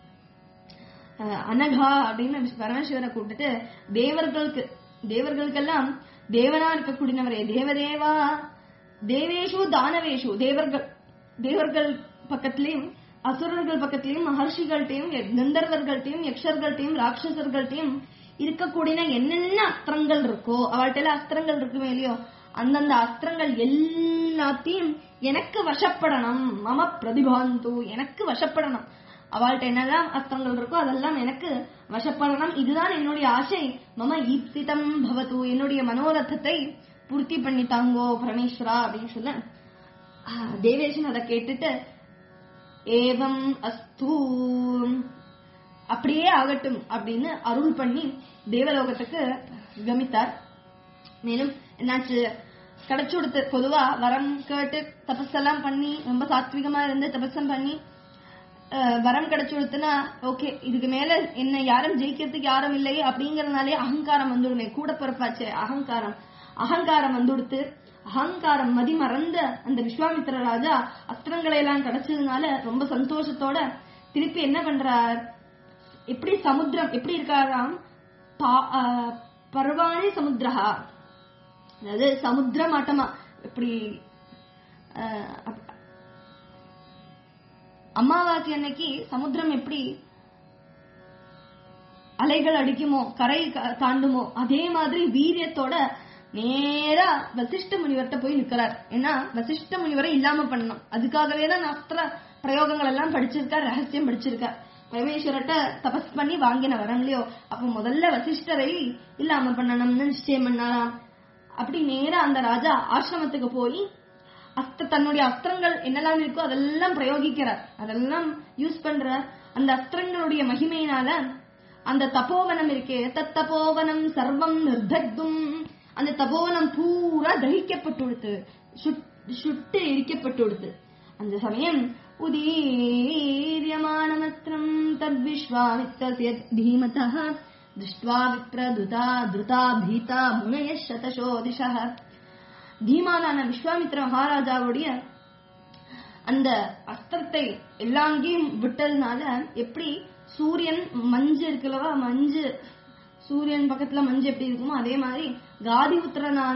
அஹ், அனகா அப்படின்னு பரமசிவரை கூப்பிட்டுட்டு தேவர்களுக்கு தேவர்களுக்கெல்லாம் தேவனா இருக்கக்கூடியவரே தேவதேவா தேவேஷு தானவேஷு தேவர்கள் தேவர்கள் பக்கத்திலையும் அசுரர்கள் பக்கத்திலையும் மகர்ஷிகள்கிட்டையும் கந்தர்வர்கள்ட்டையும் யக்ஷர்கள்ட்டையும் ராட்சசர்கள்ட்டையும் இருக்கக்கூடிய என்னென்ன அஸ்திரங்கள் இருக்கோ அவள்கிட்ட அஸ்திரங்கள் இருக்குமே இல்லையோ அந்தந்த அஸ்திரங்கள் எல்லாத்தையும் எனக்கு வசப்படணும் மம பிரதிபாந்து எனக்கு வசப்படணும் அவள்கிட்ட என்னெல்லாம் அஸ்திரங்கள் இருக்கோ அதெல்லாம் எனக்கு வசப்படணும் இதுதான் என்னுடைய ஆசை மம ஈப்சிதம் பவத்து என்னுடைய மனோரதத்தை பூர்த்தி பண்ணி தாங்கோ பரமேஸ்வரா அப்படின்னு சொல்ல ஆஹ், தேவேஷன் அதை கேட்டுட்டு ஏவம் அஸ்து அப்படியே ஆகட்டும் அப்படின்னு அருள் பண்ணி தேவலோகத்துக்கு கமித்தார் மேலும் என்னாச்சு கிடைச்சு கொடுத்து பொதுவா வரம் கேட்டு தபஸெல்லாம் பண்ணி ரொம்ப சாத்விகமா இருந்து தபஸம் பண்ணி அஹ், வரம் கிடைச்சு கொடுத்துனா ஓகே இதுக்கு மேல என்ன யாரும் ஜெயிக்கிறதுக்கு யாரும் இல்லை அப்படிங்கறதுனாலே அகங்காரம் வந்துடுமே கூட பிறப்பாச்சே அகங்காரம் அகங்காரம் வந்துடுத்து அகங்காரம் மதி மறந்த அந்த விஸ்வாமித்திர ராஜா அஸ்திரங்களை எல்லாம் கிடைச்சதுனால ரொம்ப சந்தோஷத்தோட திருப்பி என்ன பண்றார் எப்படி சமுத்திரம் எப்படி இருக்காராம் பா- ஆஹ், பர்வாணி சமுத்திரஹா அதாவது சமுத்திர மாட்டமா இப்படி ஆஹ், அப்- அமாவாசை அன்னைக்கு சமுத்திரம் எப்படி அலைகள் அடிக்குமோ கரை க- தாண்டுமோ அதே மாதிரி வீரியத்தோட நேரா வசிஷ்ட முனிவர்கிட்ட போய் நிக்கிறார் ஏன்னா வசிஷ்ட முனிவரை இல்லாம பண்ணணும் அதுக்காகவே தான் அஸ்திர பிரயோகங்கள் எல்லாம் படிச்சிருக்கார் ரகசியம் படிச்சிருக்கார் பரமேஸ்வரட்ட தபஸ் பண்ணி வாங்கின வரம் இல்லையோ அப்ப முதல்ல வசிஷ்டரை இல்லாம பண்ணணும்னு நிச்சயம் பண்ணாராம் அப்படி நேரா அந்த ராஜா ஆசிரமத்துக்கு போய் அஸ்த தன்னுடைய அஸ்திரங்கள் என்னெல்லாம் இருக்கோ அதெல்லாம் பிரயோகிக்கிறார் அதெல்லாம் யூஸ் பண்றார் அந்த அஸ்திரங்களுடைய மகிமையினால அந்த தபோவனம் இருக்கே தத் தபோவனம் சர்வம் நிர்தக்தும் அந்த தபோவனம் பூரா தகிக்கப்பட்டு கொடுத்து சுட்டு எரிக்கப்பட்டு கொடுத்து அந்த சமயம் உதீரியமானமத்திரம் தத்விஸ்வாமித்தஸ்ய தீமதः திருஷ்டுவா விப்ரதுதா திருதா பீதா முனய சதசோ திசः தீமானான விஸ்வாமித்ர மகாராஜாவுடைய அந்த அஸ்திரத்தை எல்லாங்கேயும் விட்டதுனால எப்படி சூரியன் மஞ்சு இருக்குல்லவா மஞ்சு சூரியன் பக்கத்துல மஞ்சு எப்படி இருக்குமோ அதே மாதிரி காதி புத்திரனான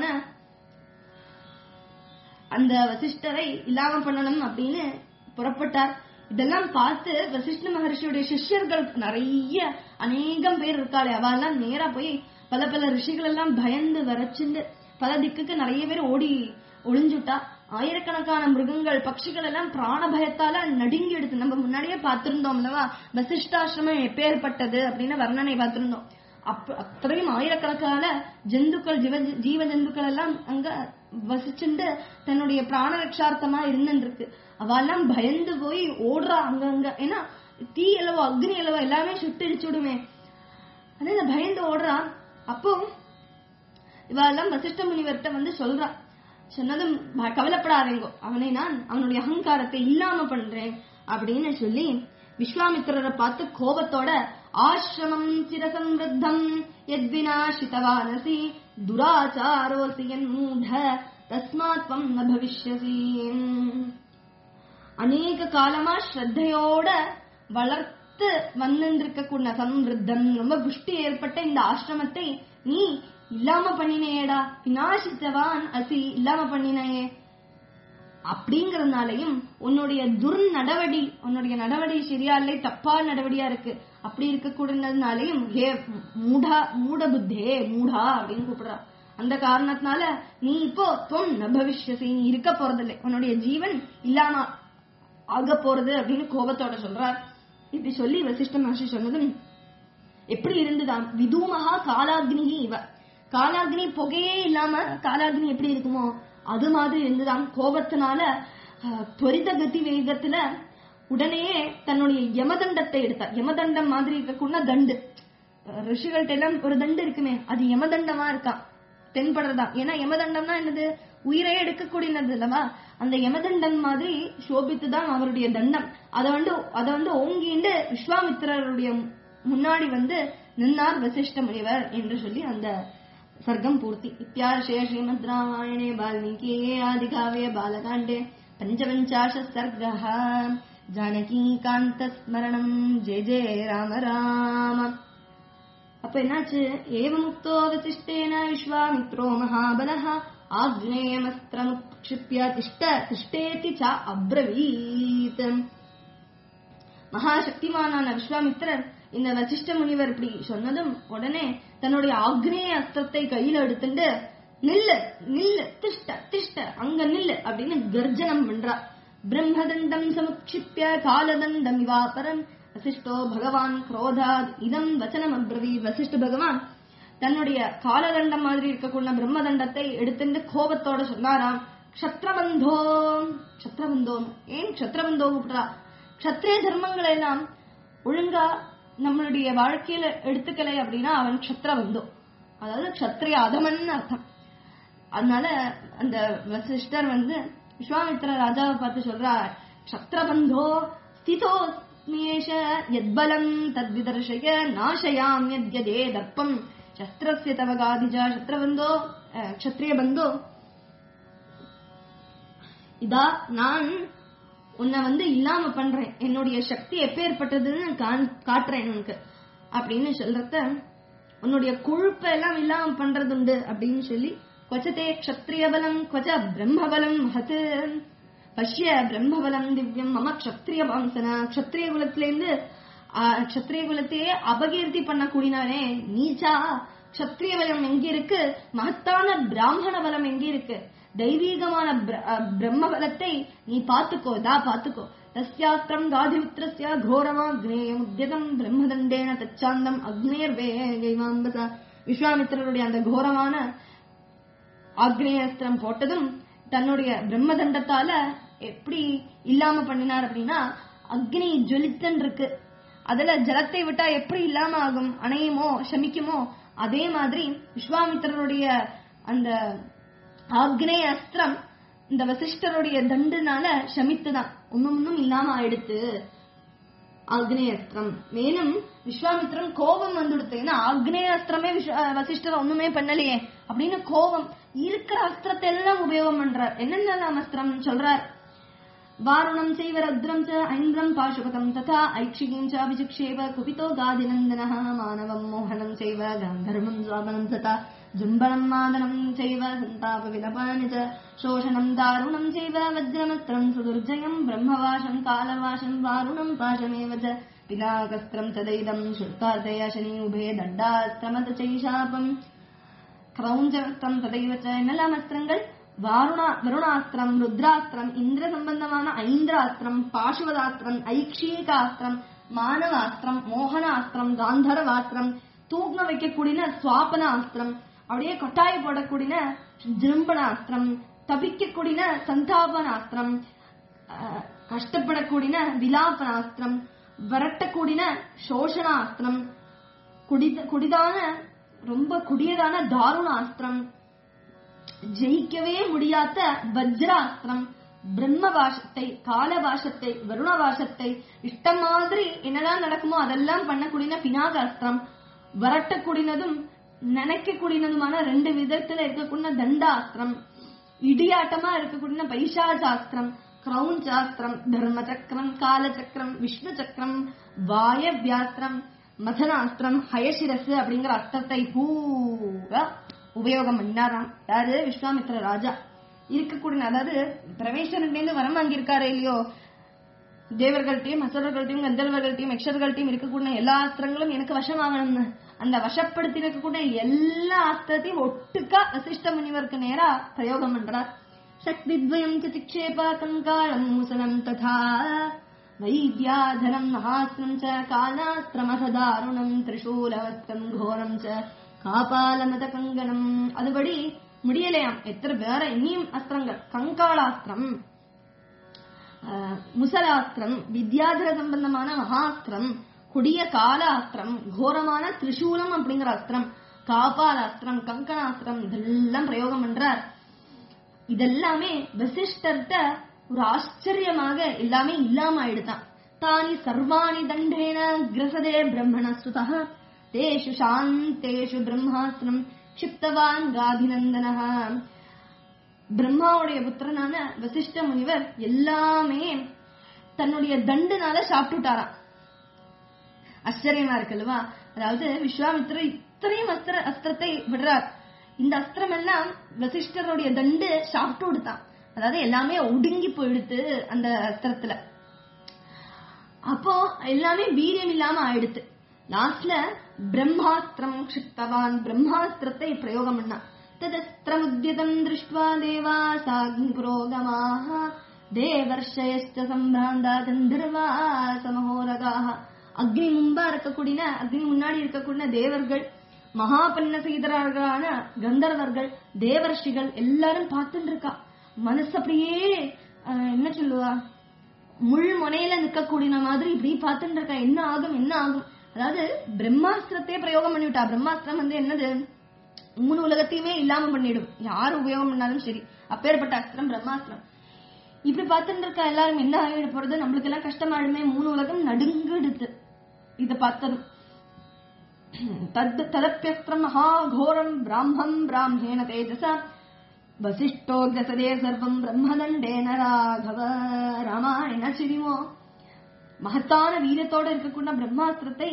அந்த வசிஷ்டரை இல்லாம பண்ணணும் அப்படின்னு புறப்பட்டார் இதெல்லாம் பார்த்து வசிஷ்ட மகர்ஷியுடைய சிஷ்யர்கள் நிறைய அநேகம் பேர் இருக்காளே அவெல்லாம் நேரா போய் பல பல ரிஷிகள் எல்லாம் பயந்து வரைச்சுண்டு பல திக்குக்கு நிறைய பேர் ஓடி ஒளிஞ்சுட்டா ஆயிரக்கணக்கான மிருகங்கள் பட்சிகள் எல்லாம் பிராண பயத்தால நடுங்கி எடுத்து நம்ம முன்னாடியே பார்த்திருந்தோம் அல்லவா வசிஷ்டாசிரமம் எப்பேற்பட்டது அப்படின்னு வர்ணனை பார்த்திருந்தோம் அப்ப அத்தனையும் ஆயிரக்கணக்கான ஜந்துக்கள் ஜீவ ஜீவ ஜந்துக்கள் எல்லாம் அங்க வசிச்சுண்டு தன்னுடைய பிராண ரட்சார்த்தமா இருந்துருக்கு அவெல்லாம் பயந்து போய் ஓடுறா அங்கங்க ஏன்னா தீ அளவோ அக்னி அளவோ எல்லாமே சுட்டடிச்சு விடுமே அதனால பயந்து ஓடுறா அப்போ இவெல்லாம் வசிஷ்ட முனிவர்கிட்ட வந்து சொல்றா சொன்னதும் ப- கவலைப்படாதீங்கோ அவனை நான் அவனுடைய அகங்காரத்தை இல்லாம பண்றேன் அப்படின்னு சொல்லி விஸ்வாமித்திரரை பார்த்து கோபத்தோட ஆசிரமம் சிரசம்ருத்தம் எத்வினாஷிதவானசி துராச்சாரோசி என் மூட தஸ்மாத் துவம் ந பவிஷ்யசி அநேக காலமா ஸ்ரத்தையோட வளர்த்து வந்திருக்க கூடிய சம்ருத்தம் ரொம்ப புஷ்டி ஏற்பட்ட இந்த ஆசிரமத்தை நீ இல்லாம பண்ணினேடா விநாசித்தவான் அசி இல்லாம பண்ணினையே அப்படிங்கறதுனாலையும் உன்னுடைய துர் நடவடி உன்னுடைய நடவடி சரியா இல்லை தப்பா நடவடியா இருக்கு அப்படி இருக்க கூடனாலையும் ஹே மூடா மூட புத்தே மூடா அப்படின்னு கூப்பிடுறா அந்த காரணத்தினால நீ இப்போ தொன் நபவிஷ்யசி நீ இருக்க போறதில்லை உன்னுடைய ஜீவன் இல்லாம ஆக போறது அப்படின்னு கோபத்தோட சொல்றார் இப்படி சொல்லி வசிஷ்ட மகர்ஷி சொன்னதும் எப்படி இருந்துதாம் விதூமகா காலாக்னி இவ காலாக்னி புகையே இல்லாம காலாக்னி எப்படி இருக்குமோ அது மாதிரி இருந்துதாம் கோபத்தினால அஹ், துரித கதி வேகத்துல உடனேயே தன்னுடைய யமதண்டத்தை எடுத்தார் யமதண்டம் மாதிரி இருக்கக்கூடிய தண்டு அஹ், ரிஷிகள்ட்ட எல்லாம் ஒரு தண்டு இருக்குமே அது யமதண்டமா இருக்கான் தென்படுறதா ஏன்னா யமதண்டம்னா என்னது உயிரை எடுக்கக்கூடியது அல்லவா அந்த யமதண்டம் மாதிரி சோபித்துதான் அவருடைய தண்டம் அதை வந்து அதை வந்து ஓங்கிண்டு விஸ்வாமித்திரருடைய முன்னாடி வந்து நின்னார் வசிஷ்ட முனிவர் என்று சொல்லி அந்த சர்க்கம் பூர்த்தி இத்தியார்ஷே ஸ்ரீமத் ராமாயணே வால்மீகி ஆதிகாவே பாலகாண்டே பஞ்சபஞ்சாஷ சர்கः ஜானகீகாந்த ஸ்மரணம் ஜெய ஜெய ராம ராம அப்ப என்னாச்சு ஏவமுக்தோ வசிஷ்டேன விஸ்வாமித்ரோ மகாபலः ஆக்னேயமஸ்திரமுக்ஷிப்ய திஷ்ட திஷ்டேதி ச அப்ரவீத் மகாசக்திமானான விஸ்வாமித்திரர் இந்த வசிஷ்ட முனிவர் இப்படி சொன்னதும் உடனே தன்னுடைய ஆக்னேய அஸ்திரத்தை கையில எடுத்துட்டு நில்லு நில்லு திஷ்ட திஷ்ட அங்க நில்லு அப்படின்னு கர்ஜனம் பண்றா பிரம்மதண்டம் சமுக்ஷிப்ய காலதண்டம் இவாபரம் வசிஷ்டோ பகவான் குரோதாத் இதம் வச்சனம் அப்ரவி வசிஷ்ட பகவான் தன்னுடைய காலதண்டம் மாதிரி இருக்கக்கூடிய பிரம்மதண்டத்தை எடுத்துட்டு கோபத்தோட சொன்னாராம் க்ஷத்ரபந்தோ க்ஷத்ரபந்தோ ஏன் க்ஷத்ரபந்தோ கூப்பிடுறா க்ஷத்ரிய தர்மங்களை எல்லாம் ஒழுங்கா நம்மளுடைய வாழ்க்கையில எடுத்துக்கலை அப்படின்னா அவன் க்ஷத்ரபந்தோ அதாவது க்ஷத்ரிய அதமன் அர்த்தம் அதனால அந்த வசிஷ்டர் வந்து விஸ்வாமித்திர ராஜாவை பார்த்து சொல்றார் க்ஷத்ரபந்தோ ஸ்திதோ ஸ்மியேஷ யத்பலம் தத்விதர்ஷய நாசயாம் யத்யதே தர்ப்பம் சஸ்திரஸ்ய தவ காதிஜா சத்ரபந்தோ அஹ், க்ஷத்ரிய பந்தோ இதா நான் உன்னை வந்து இல்லாம பண்றேன் என்னுடைய சக்தி எப்பேற்பட்டதுன்னு காண்- காட்டுறேன் உனக்கு அப்படின்னு சொல்றத உன்னுடைய கொழுப்ப எல்லாம் இல்லாம பண்றதுண்டு அப்படின்னு சொல்லி கொச்சதே க்ஷத்ரிய பலம் கொச்ச பிரம்மபலம் மகத் பஷ்ய பிரம்மபலம் திவ்யம் மம க்ஷத்ரிய வம்சன க்ஷத்ரிய குலத்திலேருந்து ஆஹ், க்ஷத்ரிய குலத்தையே அபகீர்த்தி பண்ணக்கூடியனானே நீச்சா க்ஷத்ரிய பலம் எங்க இருக்கு மகத்தான பிராமண பலம் எங்க இருக்கு தெய்வீகமான பிர- அஹ், பிரம்ம பலத்தை நீ பாத்துக்கோ தா பாத்துக்கோ தஸ்யாஸ்திரம் காதிபுத்திரஸ்ய கோரமாக்னேயம் உத்யதம் பிரம்மதண்டேன தச்சாந்தம் அக்னேர் வேகைவாம்பச விஸ்வாமித்திரருடைய அந்த கோரமான ஆக்னேயஸ்திரம் போட்டதும் தன்னுடைய பிரம்மதண்டத்தால எப்படி இல்லாம பண்ணினார் அப்படின்னா அக்னி ஜொலித்தன் இருக்கு அதுல ஜலத்தை விட்டா எப்படி இல்லாம ஆகும் அணையுமோ சமிக்குமோ அதே மாதிரி விஸ்வாமித்திரருடைய அந்த ஆக்னேய அஸ்திரம் இந்த வசிஷ்டருடைய தண்டுனால சமித்துதான் ஒண்ணும் ஒண்ணும் இல்லாம ஆயிடுத்து ஆக்னேயஸ்திரம் மேலும் விஸ்வாமித்திரன் கோபம் வந்துடுத்து ஏன்னா ஆக்னேயாஸ்திரமே விஸ்வ- அஹ் வசிஷ்டர் ஒண்ணுமே பண்ணலையே அப்படின்னு கோபம் இருக்கிற அஸ்திரத்தை எல்லாம் உபயோகம் பண்றார் என்னென்ன அஸ்திரம் சொல்றார் वारुणम् चैव रद्रम् च ऐन्द्रम् पाशुपतम् तथा ऐक्षिकीम् च अभिजिक्षेप कुपितो गादिनन्दनः मानवम् मोहनम् चैव गान्धर्वम् स्वापनम् तथा जुम्बनम् मादनम् चैव सन्तापविलपानि च शोषणम् दारुणम् चैव वज्रमस्त्रम् सुदुर्जयम् ब्रह्मवाशम् कालवाशम् वारुणम् पाशमेव च पिनाकस्त्रम् च दैदम् शुल्कार्दय शनि उभे दण्डास्त्रमत चैशापम् கிரௌஞ்சவஸ்திரம் ததைவ ச என்னெல்லாம் அஸ்திரங்கள் வாருணா வருணாஸ்திரம் ருத்ராஸ்திரம் இந்திர சம்பந்தமான ஐந்திராஸ்திரம் பாசுவதாஸ்திரம் ஐக்ஷீகாஸ்திரம் மானவாஸ்திரம் மோகனாஸ்திரம் காந்தரவாஸ்திரம் தூங்க வைக்கக்கூடிய சுவாபனாஸ்திரம் அப்படியே கொட்டாய போடக்கூடிய ஜிரும்பணாஸ்திரம் தபிக்கக்கூடிய சந்தாபனாஸ்திரம் அஹ், கஷ்டப்படக்கூடிய விலாபனாஸ்திரம் வரட்டக்கூடிய சோஷணாஸ்திரம் குடித குடிதான ரொம்ப குடியதான தாருணாஸ்திரம் ஜெயிக்கவே முடியாத வஜ்ராஸ்திரம் பிரம்ம பாஷத்தை கால பாஷத்தை வருண பாஷத்தை இஷ்டம் மாதிரி என்னெல்லாம் நடக்குமோ அதெல்லாம் பண்ணக்கூடிய பினாகாஸ்திரம் வரட்டக்கூடியதும் நினைக்கக்கூடியதுமான ரெண்டு விதத்துல இருக்கக்கூடிய தண்டாஸ்திரம் இடியாட்டமா இருக்கக்கூடிய பைசாசாஸ்திரம் கிரௌன் சாஸ்திரம் தர்ம சக்கரம் கால சக்கரம் விஷ்ணு சக்கரம் வாயவியாஸ்திரம் மதனாஸ்திரம் ஹயசிரசு அப்படிங்கிற அஸ்திரத்தை பூரா உபயோகம் பண்ணாராம் யாரு விஸ்வாமித்ர ராஜா இருக்கக்கூடிய அதாவது பிரவேசனிலேருந்து வரம் வாங்கியிருக்காரு இல்லையோ தேவர்கள்ட்டையும் அசுரர்கள்ட்டையும் கந்தர்வர்கள்ட்டையும் யக்ஷர்கள்ட்டையும் இருக்கக்கூடிய எல்லா அஸ்திரங்களும் எனக்கு வசமாகணும்னு அந்த வசப்படுத்தி இருக்கக்கூடிய எல்லா அஸ்திரத்தையும் ஒட்டுக்கா வசிஷ்ட முனிவருக்கு நேரா பிரயோகம் பண்றார் சக்தித்வயம் ச சிக்ஷேப கங்காளம் மூசலம் ததா வைத்யாதரம் மகாஸ்திரம் ச காலாஸ்திரமசதாருணம் திரிசூலவஸ்தம் கோரம் ச காபாலமத கங்கணம் அதுபடி முடியலையாம் எத்தனை வேற இனியும் அஸ்திரங்கள் கங்காளாஸ்திரம் ஆஹ், முசலாஸ்திரம் வித்யாதர சம்பந்தமான மகாஸ்திரம் கொடிய காலாஸ்திரம் கோரமான திரிசூலம் அப்படிங்கிற அஸ்திரம் காபாலாஸ்திரம் கங்கணாஸ்திரம் இதெல்லாம் பிரயோகம் பண்றார் இதெல்லாமே வசிஷ்டர்ட்ட ஒரு ஆச்சரியமாக எல்லாமே இல்லாம ஆயிடுதான் தானி சர்வாணி தண்டேன கிரசதே பிரம்மண சுதா தேஷு சாந்தேஷு பிரம்மாஸ்திரம் க்ஷிப்தவான் காதிநந்தனஹ பிரம்மாவுடைய புத்திரனான வசிஷ்ட முனிவர் எல்லாமே தன்னுடைய தண்டுனால சாப்பிட்டுட்டாராம் ஆச்சரியமா இருக்குல்லவா அதாவது விஸ்வாமித்திரர் இத்தனையும் அஸ்திர அஸ்திரத்தை விடுறார் இந்த அஸ்திரம் எல்லாம் வசிஷ்டருடைய தண்டு சாப்பிட்டு கொடுத்தான் அதாவது எல்லாமே ஒடுங்கி போயிடுத்து அந்த அஸ்திரத்துல அப்போ எல்லாமே வீரியம் இல்லாம ஆயிடுத்து லாஸ்ட்ல பிரம்மாஸ்திரம் க்ஷிப்தவான் பிரம்மாஸ்திரத்தை பிரயோகம் பண்ணா ததஸ்திரமுத்யதம் திருஷ்டுவா தேவா சாக்னி புரோகமாக தேவர்ஷயஸ்ட சம்பிராந்தா கந்தர்வா சமஹோரகாக அக்னி முன்பா இருக்கக்கூடிய அக்னி முன்னாடி இருக்கக்கூடிய தேவர்கள் மகாபன்ன செய்தரார்களான கந்தர்வர்கள் தேவர்ஷிகள் எல்லாரும் பார்த்துட்டு இருக்கா மனசு அப்படியே அஹ், என்ன சொல்லுவா முள் முனையில நிக்கக்கூடிய மாதிரி இப்படி பார்த்துட்டு இருக்கா என்ன ஆகும் என்ன ஆகும் அதாவது பிரம்மாஸ்திரத்தையே பிரயோகம் பண்ணிவிட்டா பிரம்மாஸ்திரம் வந்து என்னது மூணு உலகத்தையுமே இல்லாம பண்ணிடும் யார் உபயோகம் பண்ணாலும் சரி அப்பேற்பட்ட அஸ்திரம் பிரம்மாஸ்திரம் இப்படி பார்த்துட்டு இருக்கா எல்லாரும் என்ன ஆகிட போறது நம்மளுக்கு எல்லாம் கஷ்டமாடுமே மூணு உலகம் நடுங்கிடுத்து இத பார்த்ததும் தத் ததப்பியஸ்திரம் மகாகோரம் பிராமம் பிராமேண தேஜசா வசிஷ்டோ கிரசதே சர்வம் பிரம்மதண்டேன ராகவ ராமாயண சிரிமோ மகத்தான வீரத்தோட இருக்கக்கூடிய பிரம்மாஸ்திரத்தை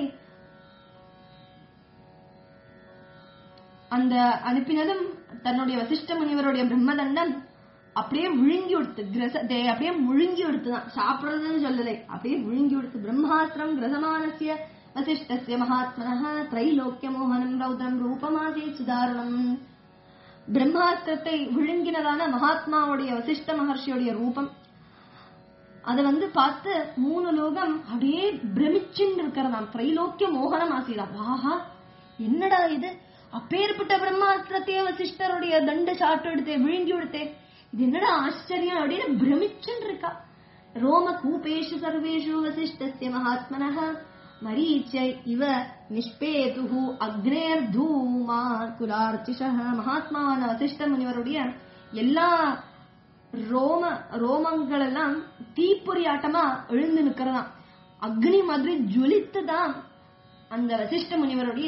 அந்த அனுப்பினதும் தன்னுடைய வசிஷ்ட முனிவருடைய பிரம்மதண்டம் அப்படியே விழுங்கி கொடுத்து கிரச தே அப்படியே முழுங்கி கொடுத்துதான் சாப்பிடுறதுன்னு சொல்லலை அப்படியே விழுங்கி கொடுத்து பிரம்மாஸ்திரம் கிரசமானசிய வசிஷ்டசிய மகாத்மனः திரைலோக்கிய மோகனம் ரௌதம் ரூபமாசி சுதாரணம் பிரம்மாஸ்திரத்தை விழுங்கினதான மகாத்மாவுடைய வசிஷ்ட மகர்ஷியுடைய ரூபம் அத வந்து பார்த்து மூணு லோகம் அப்படியே பிரமிச்சுன்னு இருக்கிறதாம் திரைலோக்கிய மோகனம் ஆசிதான் வாஹா என்னடா இது அப்பேற்பட்ட பிரம்மாஸ்திரத்தையே வசிஷ்டருடைய தண்டு சாட்டு எடுத்தே விழுங்கி எடுத்தே இது என்னடா ஆச்சரியம் அப்படின்னு பிரமிச்சுன்னு இருக்கா ரோம கூபேஷு சர்வேஷு வசிஷ்டஸ்ய மகாத்மனः மரீச்சை இவ நிஷ்பேதுஹு அக்னேர் தூமா குலார்ச்சிஷः மகாத்மாவான வசிஷ்ட முனிவருடைய எல்லா ரோம ரோமங்கள் எல்லாம் தீப்பொறி ஆட்டமா எழுந்து நிக்கிறதாம் அக்னி மாதிரி ஜொலித்துதான் அந்த வசிஷ்ட முனிவருடைய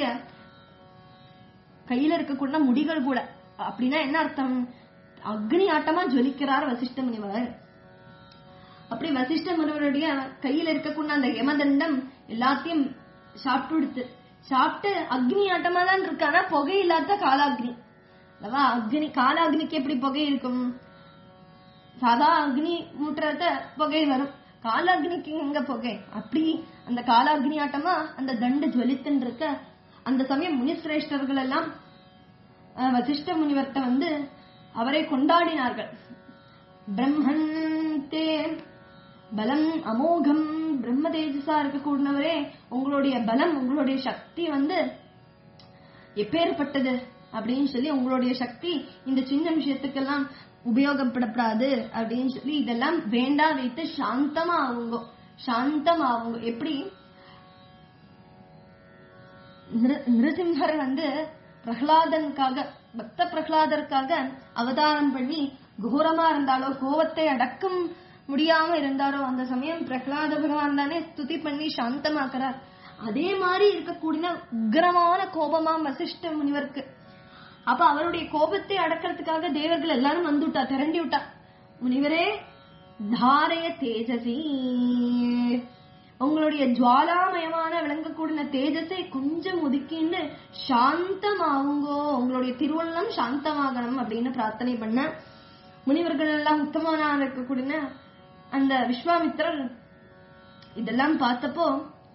கையில இருக்கக்கூடிய முடிகள் கூட அப்படின்னா என்ன அர்த்தம் அக்னி ஆட்டமா ஜொலிக்கிறார் வசிஷ்ட முனிவர் அப்படி வசிஷ்ட முனிவருடைய கையில இருக்கக்கூடிய அந்த யமதண்டம் எல்லாத்தையும் சாப்பிட்டு எடுத்து சாப்பிட்டு அக்னி ஆட்டமா தான் இருக்கு ஆனா புகை இல்லாத காலாக்னி அல்லவா அக்னி காலாக்னிக்கு எப்படி புகை இருக்கும் சாதா அக்னி மூட்டுறத புகை வரும் காலாக்னிக்கு எங்க புகை அப்படி அந்த காலாக்னி ஆட்டமா அந்த தண்டு ஜுவலித்துன்னு இருக்க அந்த சமயம் முனிசிரேஷ்டர்கள் எல்லாம் அஹ், வசிஷ்ட முனிவர்கிட்ட வந்து அவரை கொண்டாடினார்கள் பிரம்மன் தே பலம் அமோகம் பிரம்ம தேஜஸா இருக்கக்கூடியவரே உங்களுடைய பலம் உங்களுடைய சக்தி வந்து எப்பேற்பட்டது அப்படின்னு சொல்லி உங்களுடைய சக்தி இந்த சின்ன விஷயத்துக்கெல்லாம் உபயோகப்படப்படாது அப்படின்னு சொல்லி இதெல்லாம் வேண்டா வைத்து சாந்தமா ஆகுங்க சாந்தமா ஆகுங்க எப்படி நிரு- நிருசிம்ஹர் வந்து பிரகலாதனுக்காக பக்த பிரகலாதருக்காக அவதாரம் பண்ணி கோரமா இருந்தாலோ கோவத்தை அடக்கும் முடியாம இருந்தாரோ அந்த சமயம் பிரகலாத பகவான் தானே ஸ்துதி பண்ணி சாந்தமாக்குறார் அதே மாதிரி இருக்கக்கூடிய உக்ரமான கோபமா வசிஷ்ட முனிவருக்கு அப்ப அவருடைய கோபத்தை அடக்கிறதுக்காக தேவர்கள் எல்லாரும் வந்துட்டா திரண்டி விட்டா முனிவரே தாரைய தேஜசி உங்களுடைய ஜுவாலாமயமான விளங்கக்கூடிய தேஜஸை கொஞ்சம் ஒதுக்கிண்டு சாந்தமாவுங்கோ உங்களுடைய திருவள்ளம் சாந்தமாகணும் அப்படின்னு பிரார்த்தனை பண்ண முனிவர்கள் எல்லாம் உத்தமனா இருக்கக்கூடிய அந்த விஸ்வாமித்திரர் இதெல்லாம் பார்த்தப்போ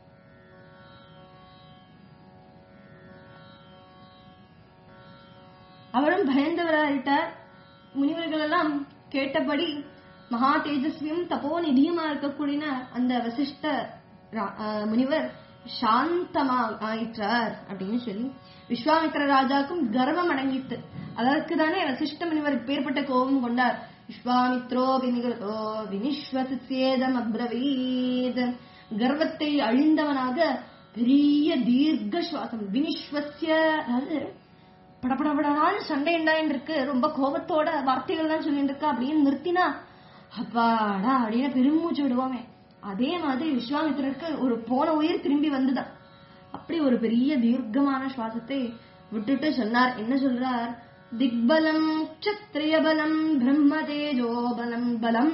அவரும் பயந்தவராயிட்டார் முனிவர்கள் எல்லாம் கேட்டபடி மகா தேஜஸ்வியும் தப்போ நிதியமா இருக்கக்கூடிய அந்த வசிஷ்ட ரா- ஆஹ் முனிவர் சாந்தமா ஆயிற்றார் அப்படின்னு சொல்லி விஸ்வாமித்திர ராஜாக்கும் கர்வம் அடங்கித்து அதற்கு தானே வசிஷ்ட முனிவர் இப்பேற்பட்ட கோபம் கொண்டார் விஸ்வாமித்ரோ வினிகரதோ வினிஸ்வசியேதம் அப்ரவீத் கர்வத்தை அழிந்தவனாக பெரிய தீர்க்க சுவாசம் வினிஸ்வசிய அதாவது படபடபடான்னு சண்டை உண்டாயின்னு இருக்கு ரொம்ப கோபத்தோட வார்த்தைகள் தான் சொல்லிட்டு இருக்கா அப்படின்னு நிறுத்தினா அப்பாடா அப்படின்னு பெருமூச்சு விடுவோமே அதே மாதிரி விஸ்வாமித்திரருக்கு ஒரு போன உயிர் திரும்பி வந்துதான் அப்படி ஒரு பெரிய தீர்க்கமான சுவாசத்தை விட்டுட்டு சொன்னார் என்ன சொல்றார் திக்பலம் க்ஷத்ரிய பலம் பிரம்ம தேஜோ பலம் பலம்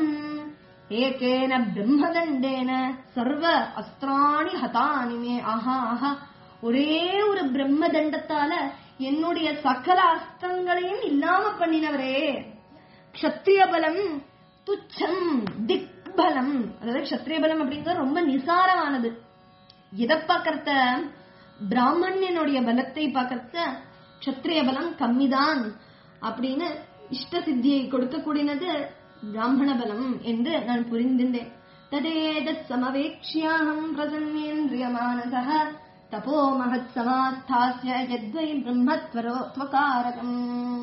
ஏகேன பிரம்மதண்டேன சர்வ அஸ்திராணி ஹதானி மே ஆஹா ஆஹா ஒரே ஒரு பிரம்ம தண்டத்தால என்னுடைய சகல அஸ்திரங்களையும் இல்லாம பண்ணினவரே க்ஷத்ரிய பலம் துச்சம் திக் பலம் அதாவது க்ஷத்ரிய பலம் அப்படிங்கிறது ரொம்ப நிசாரமானது எதை பார்க்கறத பிராமணனுடைய பலத்தை பார்க்கறத க்ஷத்ரிய பலம் கம்மிதான் அப்படின்னு இஷ்ட சித்தியை கொடுக்கக்கூடியது பிராமண பலம் என்று நான் புரிந்திருந்தேன் ததேதத் சமவேக்ஷியாகம் பிரசன்னேந்திரியமானசः தபோ மகத் சமாஸ்தாஸ்ய யத்வை பிரம்மத்வரோ துவகாரகம்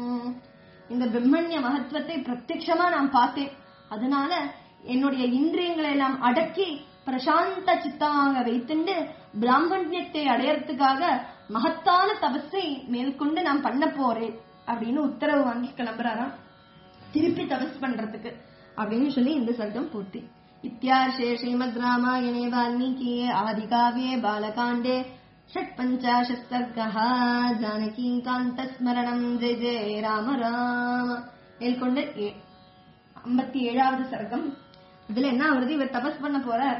இந்த பிரம்மண்ய மகத்துவத்தை பிரத்யக்ஷமா நான் பார்த்தேன் அதனால என்னுடைய இந்திரியங்களை எல்லாம் அடக்கி பிரசாந்த சித்தமாக வைத்துண்டு பிராமணியத்தை அடையறதுக்காக மகத்தான தபஸை மேற்கொண்டு நான் பண்ண போறேன் அப்படின்னு உத்தரவு வாங்கி கிளம்புறாராம் திருப்பி தபஸ் பண்றதுக்கு அப்படின்னு சொல்லி இந்த சர்க்கம் பூர்த்தி இத்தியார்ஷே ஸ்ரீமத் ராமாயணே வால்மீகியே ஆதிகாவ்யே பாலகாண்டே ஷட் பஞ்சாஷத் சர்க்கः ஜானகி காந்த ஸ்மரணம் ஜெய ஜெய ராம ராம மேற்கொண்டு ஏ- ஐம்பத்தி ஏழாவது சர்க்கம் இதுல என்ன வருது இவர் தபஸ் பண்ண போறார்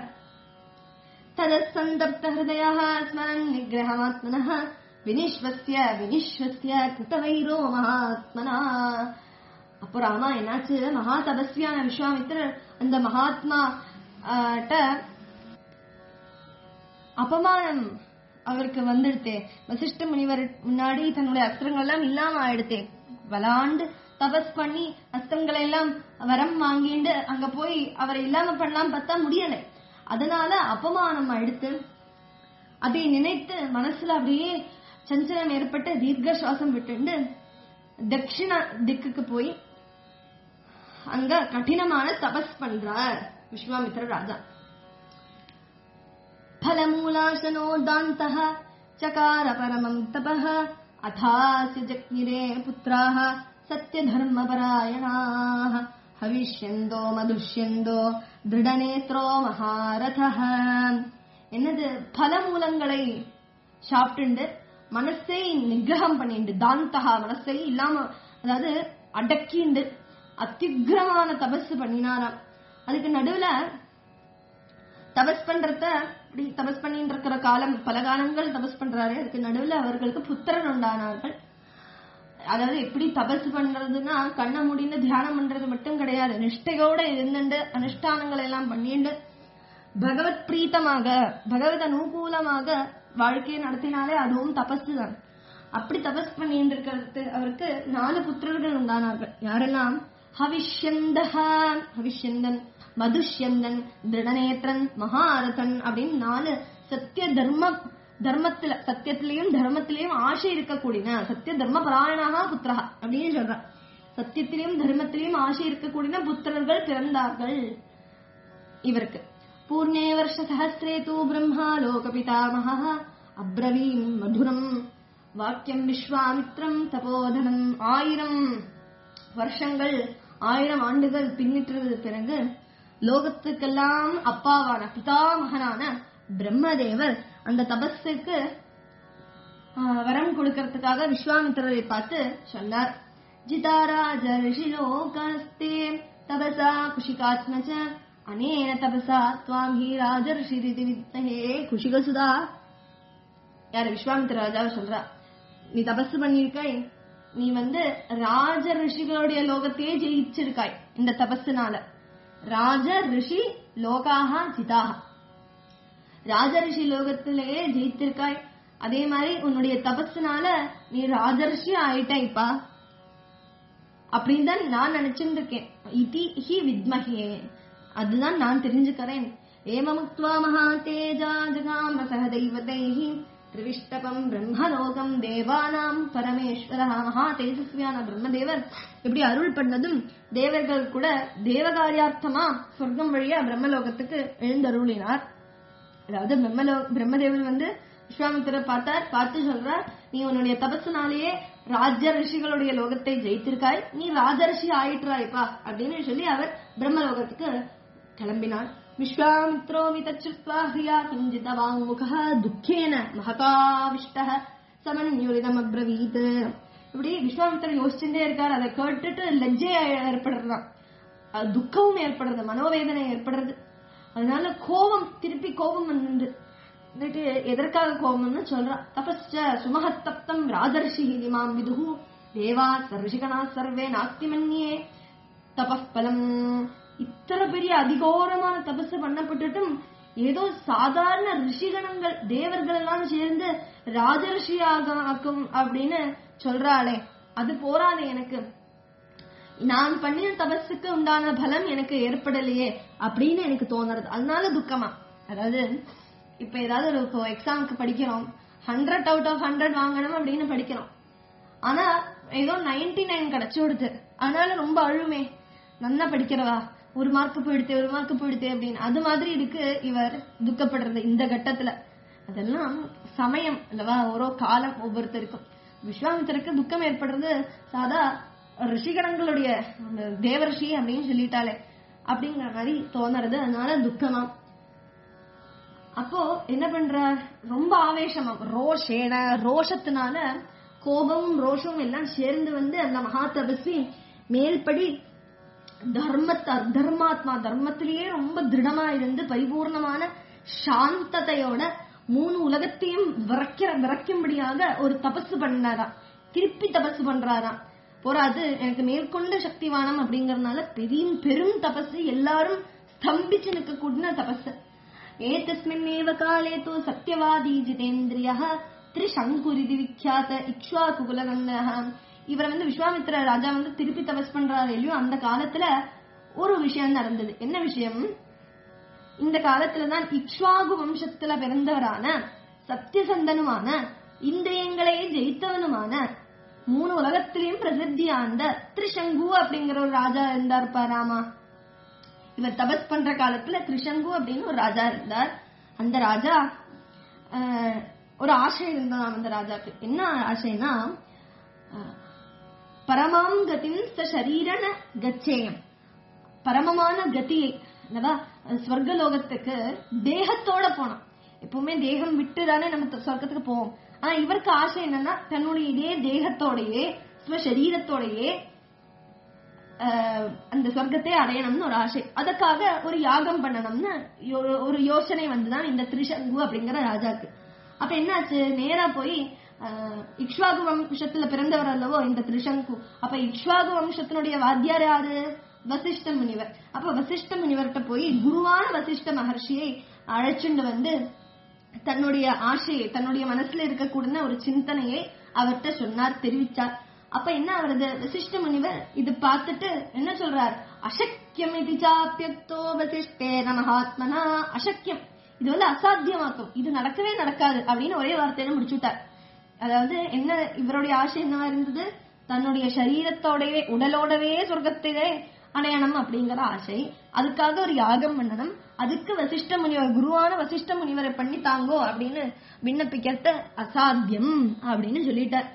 ததசந்தப்த ஹிருதயः ஸ்மரன் நிகிரகமாத்மனः வினிஷ்வஸ்ய வினிஷ்வஸ்ய கிருதவைரோ மகாத்மனா அப்போ ராமா என்னாச்சு மகா தபஸ்வியான விஸ்வாமித்திரர் அந்த மகாத்மா ஆஹ், ட்ட அபமானம் அவருக்கு வந்துடுத்தே வசிஷ்ட முனிவர் முன்னாடி தன்னுடைய அஸ்திரங்கள் எல்லாம் இல்லாம ஆயிடுத்தே வலாண்டு தபஸ் பண்ணி அஸ்திரங்களை எல்லாம் வரம் வாங்கிண்டு அங்க போய் அவரை இல்லாம பண்ணலாம் பார்த்தா முடியலை அதனால அபமானம் எடுத்து அதை நினைத்து மனசுல அப்படியே சஞ்சலம் ஏற்பட்டு தீர்க்க சுவாசம் விட்டுண்டு தட்சிண திக்குக்கு போய் அங்க கடினமான தபஸ் பண்றார் விஸ்வாமித்திர ராஜா फलमूलाशनोदान्तः चकार परमम् तपः अथास्य जग्निरे पुत्राः सत्यधर्मपरायणाः हविष्यन्दो मधुष्यन्दோ திருடநேத்ரோ மகாரதः என்னது பலமூலங்களை சாப்பிட்டுண்டு மனசை நிகிரகம் பண்ணிண்டு தாந்தகா மனசை இல்லாம அதாவது அடக்கிண்டு அத்தியுக்ரமான தபஸ் பண்ணினாராம் அதுக்கு நடுவுல தபஸ் பண்றத இப்படி தபஸ் பண்ணிட்டு இருக்கிற காலம் பல காலங்கள் தபஸ் பண்றாரு அதுக்கு நடுவுல அவர்களுக்கு புத்திரன் உண்டானார்கள் அதாவது எப்படி தபஸ் பண்றதுன்னா கண்ணை முடிந்து தியானம் பண்றது மட்டும் கிடையாது நிஷ்டையோட இருந்துட்டு அனுஷ்டானங்கள் எல்லாம் பண்ணிண்டு பகவத் பிரீத்தமாக பகவத் அனுகூலமாக வாழ்க்கையை நடத்தினாலே அதுவும் தபஸ் தான் அப்படி தபஸ் பண்ணிட்டு இருக்கிறது அவருக்கு நாலு புத்திரர்கள் உண்டானார்கள் யாரெல்லாம் ஹவிஷ்யந்தஹா ஹவிஷ்யந்தன் மதுஷ்யந்தன் திருடநேத்திரன் மகாரதன் அப்படின்னு நாலு சத்திய தர்ம தர்மத்துல சத்தியத்திலையும் தர்மத்திலையும் ஆசை இருக்கக்கூடிய சத்திய தர்ம பராயணாக புத்திரா அப்படின்னு சொல்றான் சத்தியத்திலையும் தர்மத்திலையும் ஆசை இருக்கக்கூடிய புத்திரர்கள் பிறந்தார்கள் இவருக்கு பூர்ணே வருஷ சஹசிரே தூ பிரம்மா லோகபிதாமக அப்ரவீம் மதுரம் வாக்கியம் விஸ்வாமித்ரம் தபோதனம் ஆயிரம் வருஷங்கள் ஆயிரம் ஆண்டுகள் பின்னிட்டது பிறகு லோகத்துக்கெல்லாம் அப்பாவான பிதாமகனான பிரம்மதேவர் அந்த தபஸுக்கு ஆஹ், வரம் கொடுக்கறதுக்காக விஸ்வாமித்திரரை பார்த்து சொன்னார் ஜிதாராஜ ரிஷிலோகஸ்தே தபசா குஷிகாத்மச்ச அனேன தபசா துவாம் ஹி ராஜர்ஷிரிதி வித்தஹே குஷிகசுதா யாரு விஸ்வாமித்திர ராஜாவை சொல்றா நீ தபசு பண்ணிருக்காய் நீ வந்து ராஜ ரிஷிகளுடைய லோகத்தையே ஜெயிச்சிருக்காய் இந்த தபஸுனால ராஜ ரிஷி லோகாஹா ஜிதாஹா ராஜ ரிஷி லோகத்திலேயே ஜெயித்திருக்காய் அதே மாதிரி உன்னுடைய தபஸுனால நீ ராஜரிஷி ஆயிட்டாய்ப்பா அப்படின்னு தான் நான் நினைச்சுட்டு இருக்கேன் இதி ஹி வித்மஹே அதுதான் நான் தெரிஞ்சுக்கிறேன் ஏமமுக்த்வா மகா தேஜா ஜகாம சக தெய்வதைஹி திரிவிஷ்டபம் பிரம்மலோகம் தேவானாம் பரமேஸ்வர மகா தேஜஸ்வியான பிரம்மதேவர் இப்படி அருள் பண்ணதும் தேவர்கள் கூட தேவகாரியார்த்தமா சொர்க்கம் வழியா பிரம்மலோகத்துக்கு எழுந்தருளினார் அதாவது பிரம்மலோ பிரம்மதேவர் வந்து விஸ்வாமித்திரர் பார்த்தார் பார்த்து சொல்றார் நீ உன்னுடைய தபசுனாலேயே ராஜ ரிஷிகளுடைய லோகத்தை ஜெயித்திருக்காய் நீ ராஜரிஷி ஆயிட்டுறாய்ப்பா அப்படின்னு சொல்லி அவர் பிரம்மலோகத்துக்கு கிளம்பினார் விஸ்வாமித்ரோமி தச்சுத்வா ஹியா கிஞ்சித வாங்முக துக்கேன மகதாவிஷ்ட சமன்யுரிதம் அப்ரவீத் இப்படி விஸ்வாமித்திரர் யோசிச்சுட்டே இருக்கார் அதை கேட்டுட்டு லஜ்ஜை ஏற்படுறதாம் அது துக்கமும் ஏற்படுறது மனோவேதனை ஏற்படுறது அதனால கோபம் திருப்பி கோபம் வந்து வந்துட்டு எதற்காக கோபம்னு சொல்றான் தபஸ்ச சுமஹத்தப்தம் ராஜர்ஷி இமாம் விதுஹு தேவா சர்ஷிகனா சர்வே நாஸ்தி மன்னியே தபஸ்பலம் இத்தனை பெரிய அதிகோரமான தபஸ் பண்ணப்பட்டுட்டும் ஏதோ சாதாரண ரிஷிகணங்கள் தேவர்கள் எல்லாம் சேர்ந்து ராஜரிஷி ஆகும் அப்படின்னு சொல்றாளே அது போராது எனக்கு நான் பண்ணின தபஸுக்கு உண்டான பலம் எனக்கு ஏற்படலையே அப்படின்னு எனக்கு தோணுறது அதனால துக்கமா அதாவது இப்ப ஏதாவது ஒரு இப்போ எக்ஸாமுக்கு படிக்கிறோம் ஹண்ட்ரட் அவுட் ஆஃப் ஹண்ட்ரட் வாங்கணும் அப்படின்னு படிக்கிறோம் ஆனா ஏதோ 99 நைன் கிடைச்சு விடுது அதனால ரொம்ப அழுமே நல்லா படிக்கிறவா ஒரு மார்க் போயிடுத்து ஒரு மார்க் போயிடுத்து அப்படின்னு அது மாதிரி இருக்கு இவர் துக்கப்படுறது இந்த கட்டத்துல அதெல்லாம் சமயம் அல்லவா ஓரோ காலம் ஒவ்வொருத்தருக்கும் விஸ்வாமித்திரருக்கு துக்கம் ஏற்படுறது சாதா ரிஷிகணங்களுடைய அந்த தேவரிஷி அப்படின்னு சொல்லிட்டாலே அப்படிங்கிற மாதிரி தோணுறது அதனால துக்கமா அப்போ என்ன பண்றார் ரொம்ப ஆவேசமா ரோஷேன ரோஷத்தினால கோபமும் ரோஷமும் எல்லாம் சேர்ந்து வந்து அந்த மகா தபஸ்வி மேல்படி தர்மத்தை தர்மாத்மா தர்மத்திலேயே ரொம்ப திருடமா இருந்து பரிபூர்ணமான சாந்ததையோட மூணு உலகத்தையும் விரைக்கிற விரைக்கும்படியாக ஒரு தபசு பண்ணாராம் திருப்பி தபசு பண்றாராம் போராது எனக்கு மேற்கொண்ட சக்திவானம் அப்படிங்கறதுனால பெரிய பெரும் தபசு எல்லாரும் ஸ்தம்பிச்சு நிற்கக்கூடிய தபசு ஏதஸ்மின்னேவ காலே தோ சத்யவாதி ஜிதேந்திரிய திரிசங்குரிதி விக்யாத இக்ஷ்வாகு குலகந்தக இவரை வந்து விஸ்வாமித்திர ராஜா வந்து திருப்பி தபஸ் பண்றாரு இல்லையோ அந்த காலத்துல ஒரு விஷயம் நடந்தது என்ன விஷயம் இந்த காலத்துலதான் இக்ஷ்வாகு வம்சத்துல பிறந்தவரான சத்தியசந்தனுமான இந்திரியங்களையே ஜெயித்தவனுமான மூணு உலகத்திலையும் பிரசித்தியாந்த திரிசங்கு அப்படிங்கிற ஒரு ராஜா இருந்தார் பாராமா இவர் தபஸ் பண்ற காலத்துல திரிசங்கு அப்படின்னு ஒரு ராஜா இருந்தார் அந்த ராஜா ஆஹ், ஒரு ஆசை இருந்தான் அந்த ராஜாக்கு என்ன ஆசைனா ஆஹ், பரமாம் கதிம் ச சரீரன கச்சேயம் பரமமான கதியை அல்லவா ஸ்வர்க லோகத்துக்கு தேகத்தோட போனோம் எப்பவுமே தேகம் விட்டு தானே நம்ம த- சொர்க்கத்துக்கு போவோம் ஆனா இவருக்கு ஆசை என்னன்னா தன்னுடைய இதே தேகத்தோடயே ஸ்வ சரீரத்தோடயே அஹ், அந்த சொர்க்கத்தை அடையணும்னு ஒரு ஆசை அதுக்காக ஒரு யாகம் பண்ணணும்னு ஒரு- ஒரு யோசனை வந்துதான் இந்த திரிசங்கு அப்படிங்கிற ராஜாக்கு அப்ப என்னாச்சு நேரா போய் அஹ், இக்ஷ்வாகு வம்சத்துல பிறந்தவர் அல்லவோ இந்த திரிசங்கு அப்ப இக்ஷ்வாகு வம்சத்தினுடைய வாத்தியார் யாரு வசிஷ்ட முனிவர் அப்ப வசிஷ்ட முனிவர்கிட்ட போய் குருவான வசிஷ்ட மகர்ஷியை அழைச்சுண்டு வந்து தன்னுடைய ஆசையை தன்னுடைய மனசுல இருக்கக்கூடிய ஒரு சிந்தனையை அவர்கிட்ட சொன்னார் தெரிவிச்சார் அப்ப என்ன அவரது வசிஷ்ட முனிவர் இது பார்த்துட்டு என்ன சொல்றார் அசக்கியம் இது சாப்பியத்தோ வசிஷ்டேன மகாத்மனா அசக்கியம் இது வந்து அசாத்தியமாக்கும் இது நடக்கவே நடக்காது அப்படின்னு ஒரே வார்த்தையில முடிச்சுட்டார் அதாவது என்ன இவருடைய ஆசை என்னவா இருந்தது தன்னுடைய சரீரத்தோடவே உடலோடவே சொர்க்கத்திலே அடையணும் அப்படிங்கிற ஆசை அதுக்காக ஒரு யாகம் பண்ணணும் அதுக்கு வசிஷ்ட முனிவர் குருவான வசிஷ்ட முனிவரை பண்ணி தாங்கோ அப்படின்னு விண்ணப்பிக்கிறத அசாத்தியம் அப்படின்னு சொல்லிட்டார்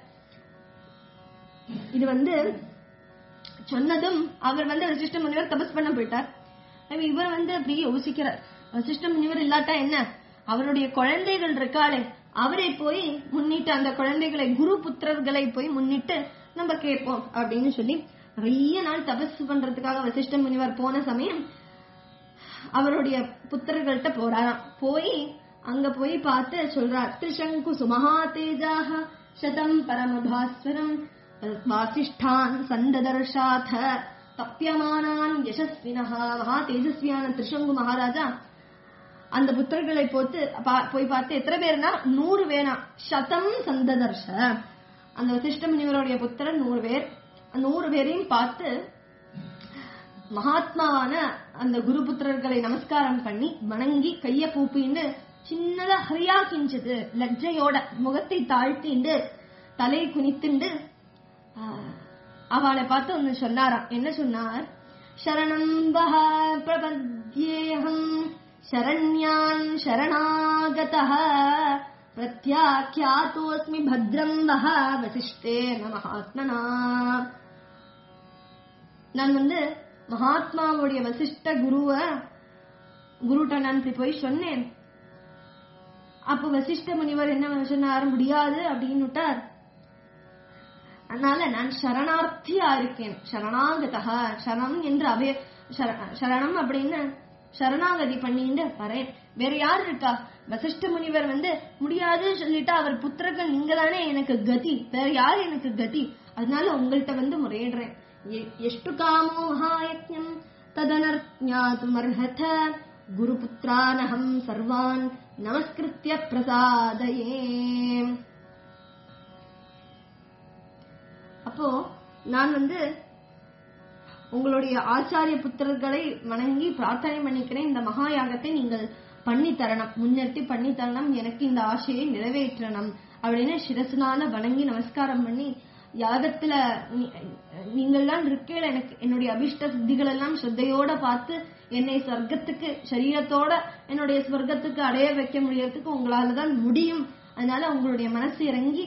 இது வந்து சொன்னதும் அவர் வந்து வசிஷ்ட முனிவர் தபஸ் பண்ண போயிட்டார் அப்ப இவர் வந்து அப்படியே யோசிக்கிறார் வசிஷ்ட முனிவர் இல்லாட்டா என்ன அவருடைய குழந்தைகள் இருக்காளே அவரை போய் முன்னிட்டு அந்த குழந்தைகளை குரு புத்திரர்களை போய் முன்னிட்டு நம்ம கேட்போம் அப்படின்னு சொல்லி நிறைய நாள் தபஸ் பண்றதுக்காக வசிஷ்ட முனிவர் போன சமயம் அவருடைய புத்திரர்கள்ட்ட போறாராம் போய் அங்க போய் பார்த்து சொல்றார் திரிசங்கு சுமஹா தேஜாக சதம் பரமபாஸ்வரம் வாசிஷ்டான் சந்ததர்ஷாத தப்பியமானான் யசஸ்வினஹா மகா தேஜஸ்வியான திரிசங்கு மகாராஜா அந்த புத்தர்களை போத்து பா- போய் பார்த்து எத்தனை பேர்னா நூறு பேனா சதம் சந்ததர்ஷ அந்த வசிஷ்ட முனிவருடைய புத்திரன் நூறு பேர் அந்த நூறு பேரையும் பார்த்து மகாத்மாவான அந்த குருபுத்திரர்களை நமஸ்காரம் பண்ணி வணங்கி கைய கூப்பிண்டு சின்னதா ஹரியா கிஞ்சது லஜ்ஜையோட முகத்தை தாழ்த்திண்டு தலை குனித்துண்டு ஆஹ், அவளை பார்த்து ஒன்னு சொன்னாராம் என்ன சொன்னார் சரணம் வஹ பிரபத்யேஹம் சரண்யான் சரணாகதः பிரத்யாக்கியாதோஸ்மி பத்ரம் வஹ வசிஷ்டேன மகாத்மனா நான் வந்து மகாத்மாவுடைய வசிஷ்ட குருவ குருட்ட நான் இப்படி போய் சொன்னேன் அப்ப வசிஷ்ட முனிவர் என்ன சொன்னார் முடியாது அப்படின்னு விட்டார் அதனால நான் சரணார்த்தியா இருக்கேன் சரணாகதா சரணம் என்று அபய சர- சரணம் அப்படின்னு சரணாகதி பண்ணிட்டு வரேன் வேற யார் இருக்கா வசிஷ்ட முனிவர் வந்து முடியாது சொல்லிட்டா அவர் புத்திரர்கள் நீங்க தானே எனக்கு கதி வேற யார் எனக்கு கதி அதனால உங்கள்கிட்ட வந்து முறையிடுறேன் எ- எஷ்டு காமோ மகாயஜ்ஞம் ததனர்ஞாதுமர்ஹத குருபுத்திரானகம் சர்வான் நமஸ்கிருத்திய பிரசாதயே அப்போ நான் வந்து உங்களுடைய ஆச்சாரிய புத்திரர்களை வணங்கி பிரார்த்தனை பண்ணிக்கிறேன் இந்த மகா யாகத்தை நீங்கள் பண்ணி தரணும் முன்னிறுத்தி பண்ணி தரணும் எனக்கு இந்த ஆசையை நிறைவேற்றணும் அப்படின்னு சிரசுனால வணங்கி நமஸ்காரம் பண்ணி யாகத்துல நீ- நீங்கள்லாம் இருக்கீங்க எனக்கு என்னுடைய அபிஷ்ட சித்திகள் எல்லாம் ஸ்ரத்தையோட பார்த்து என்னை சொர்க்கத்துக்கு சரீரத்தோட என்னுடைய சொர்க்கத்துக்கு அடைய வைக்க முடியறதுக்கு உங்களால தான் முடியும் அதனால உங்களுடைய மனசு இறங்கி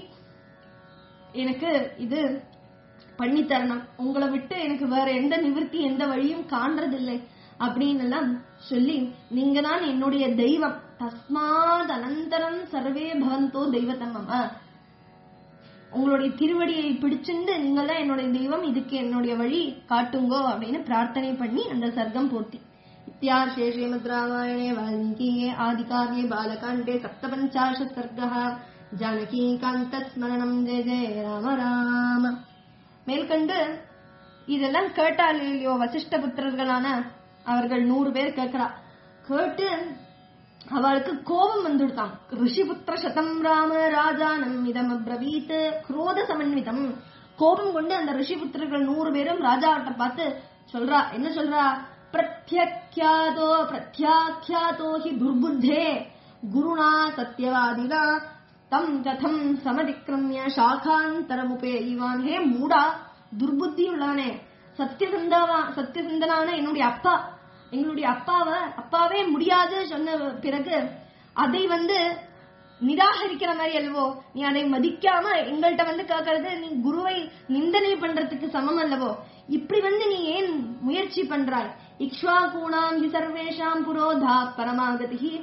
எனக்கு இது பண்ணி தரணும் உங்களை விட்டு எனக்கு வேற எந்த நிவர்த்தி எந்த வழியும் காண்றதில்லை அப்படின்னு எல்லாம் சொல்லி நீங்க தான் என்னுடைய தெய்வம் தஸ்மாத் அனந்தரம் சர்வே பவந்தோ தெய்வத்தம்ம உங்களுடைய திருவடியை பிடிச்சிருந்து நீங்கள் தான் என்னுடைய தெய்வம் இதுக்கு என்னுடைய வழி காட்டுங்கோ அப்படின்னு பிரார்த்தனை பண்ணி அந்த சர்க்கம் பூர்த்தி இத்தியார்ஷே ஸ்ரீமத் ராமாயணே வால்மீகியே ஆதிகாவ்யே பாலகாண்டே சப்தபஞ்சாஷத் சர்க்கः ஜானகீகாந்த ஸ்மரணம் ஜெய ஜெய ராம ராம மேற்கண்டு இதெல்லாம் கேட்டால் இல்லையோ வசிஷ்ட புத்திரர்களான அவர்கள் நூறு பேர் கேட்கிறா கேட்டு அவளுக்கு கோபம் வந்துடுதாம் ரிஷிபுத்திர சதம் ராம ராஜானம் இதம் அப்ரவீத் குரோத சமன்விதம் கோபம் கொண்டு அந்த ரிஷிபுத்திரர்கள் நூறு பேரும் ராஜாவிட்ட பார்த்து சொல்றா என்ன சொல்றா பிரத்யக்யாதோ பிரத்யாக்கியாதோ ஹி துர்புத்தே குருணா சத்யவாதினா தம் கதம் சமதிக்கிரமிய சாகாந்தரமுபே இவான் ஹே மூடா துர்புத்தி உள்ளானே சத்தியசந்தாவா சத்தியசந்தனான என்னுடைய அப்பா எங்களுடைய அப்பாவை அப்பாவே முடியாது சொன்ன பிறகு அதை வந்து நிராகரிக்கிற மாதிரி அல்லவோ நீ அதை மதிக்காம எங்கள்கிட்ட வந்து கேட்கறது நீ குருவை நிந்தனை பண்றதுக்கு சமம் அல்லவோ இப்படி வந்து நீ ஏன் முயற்சி பண்றாய் இக்ஷ்வாகூணாம் ஹி சர்வேஷாம் புரோதா பரமாகதி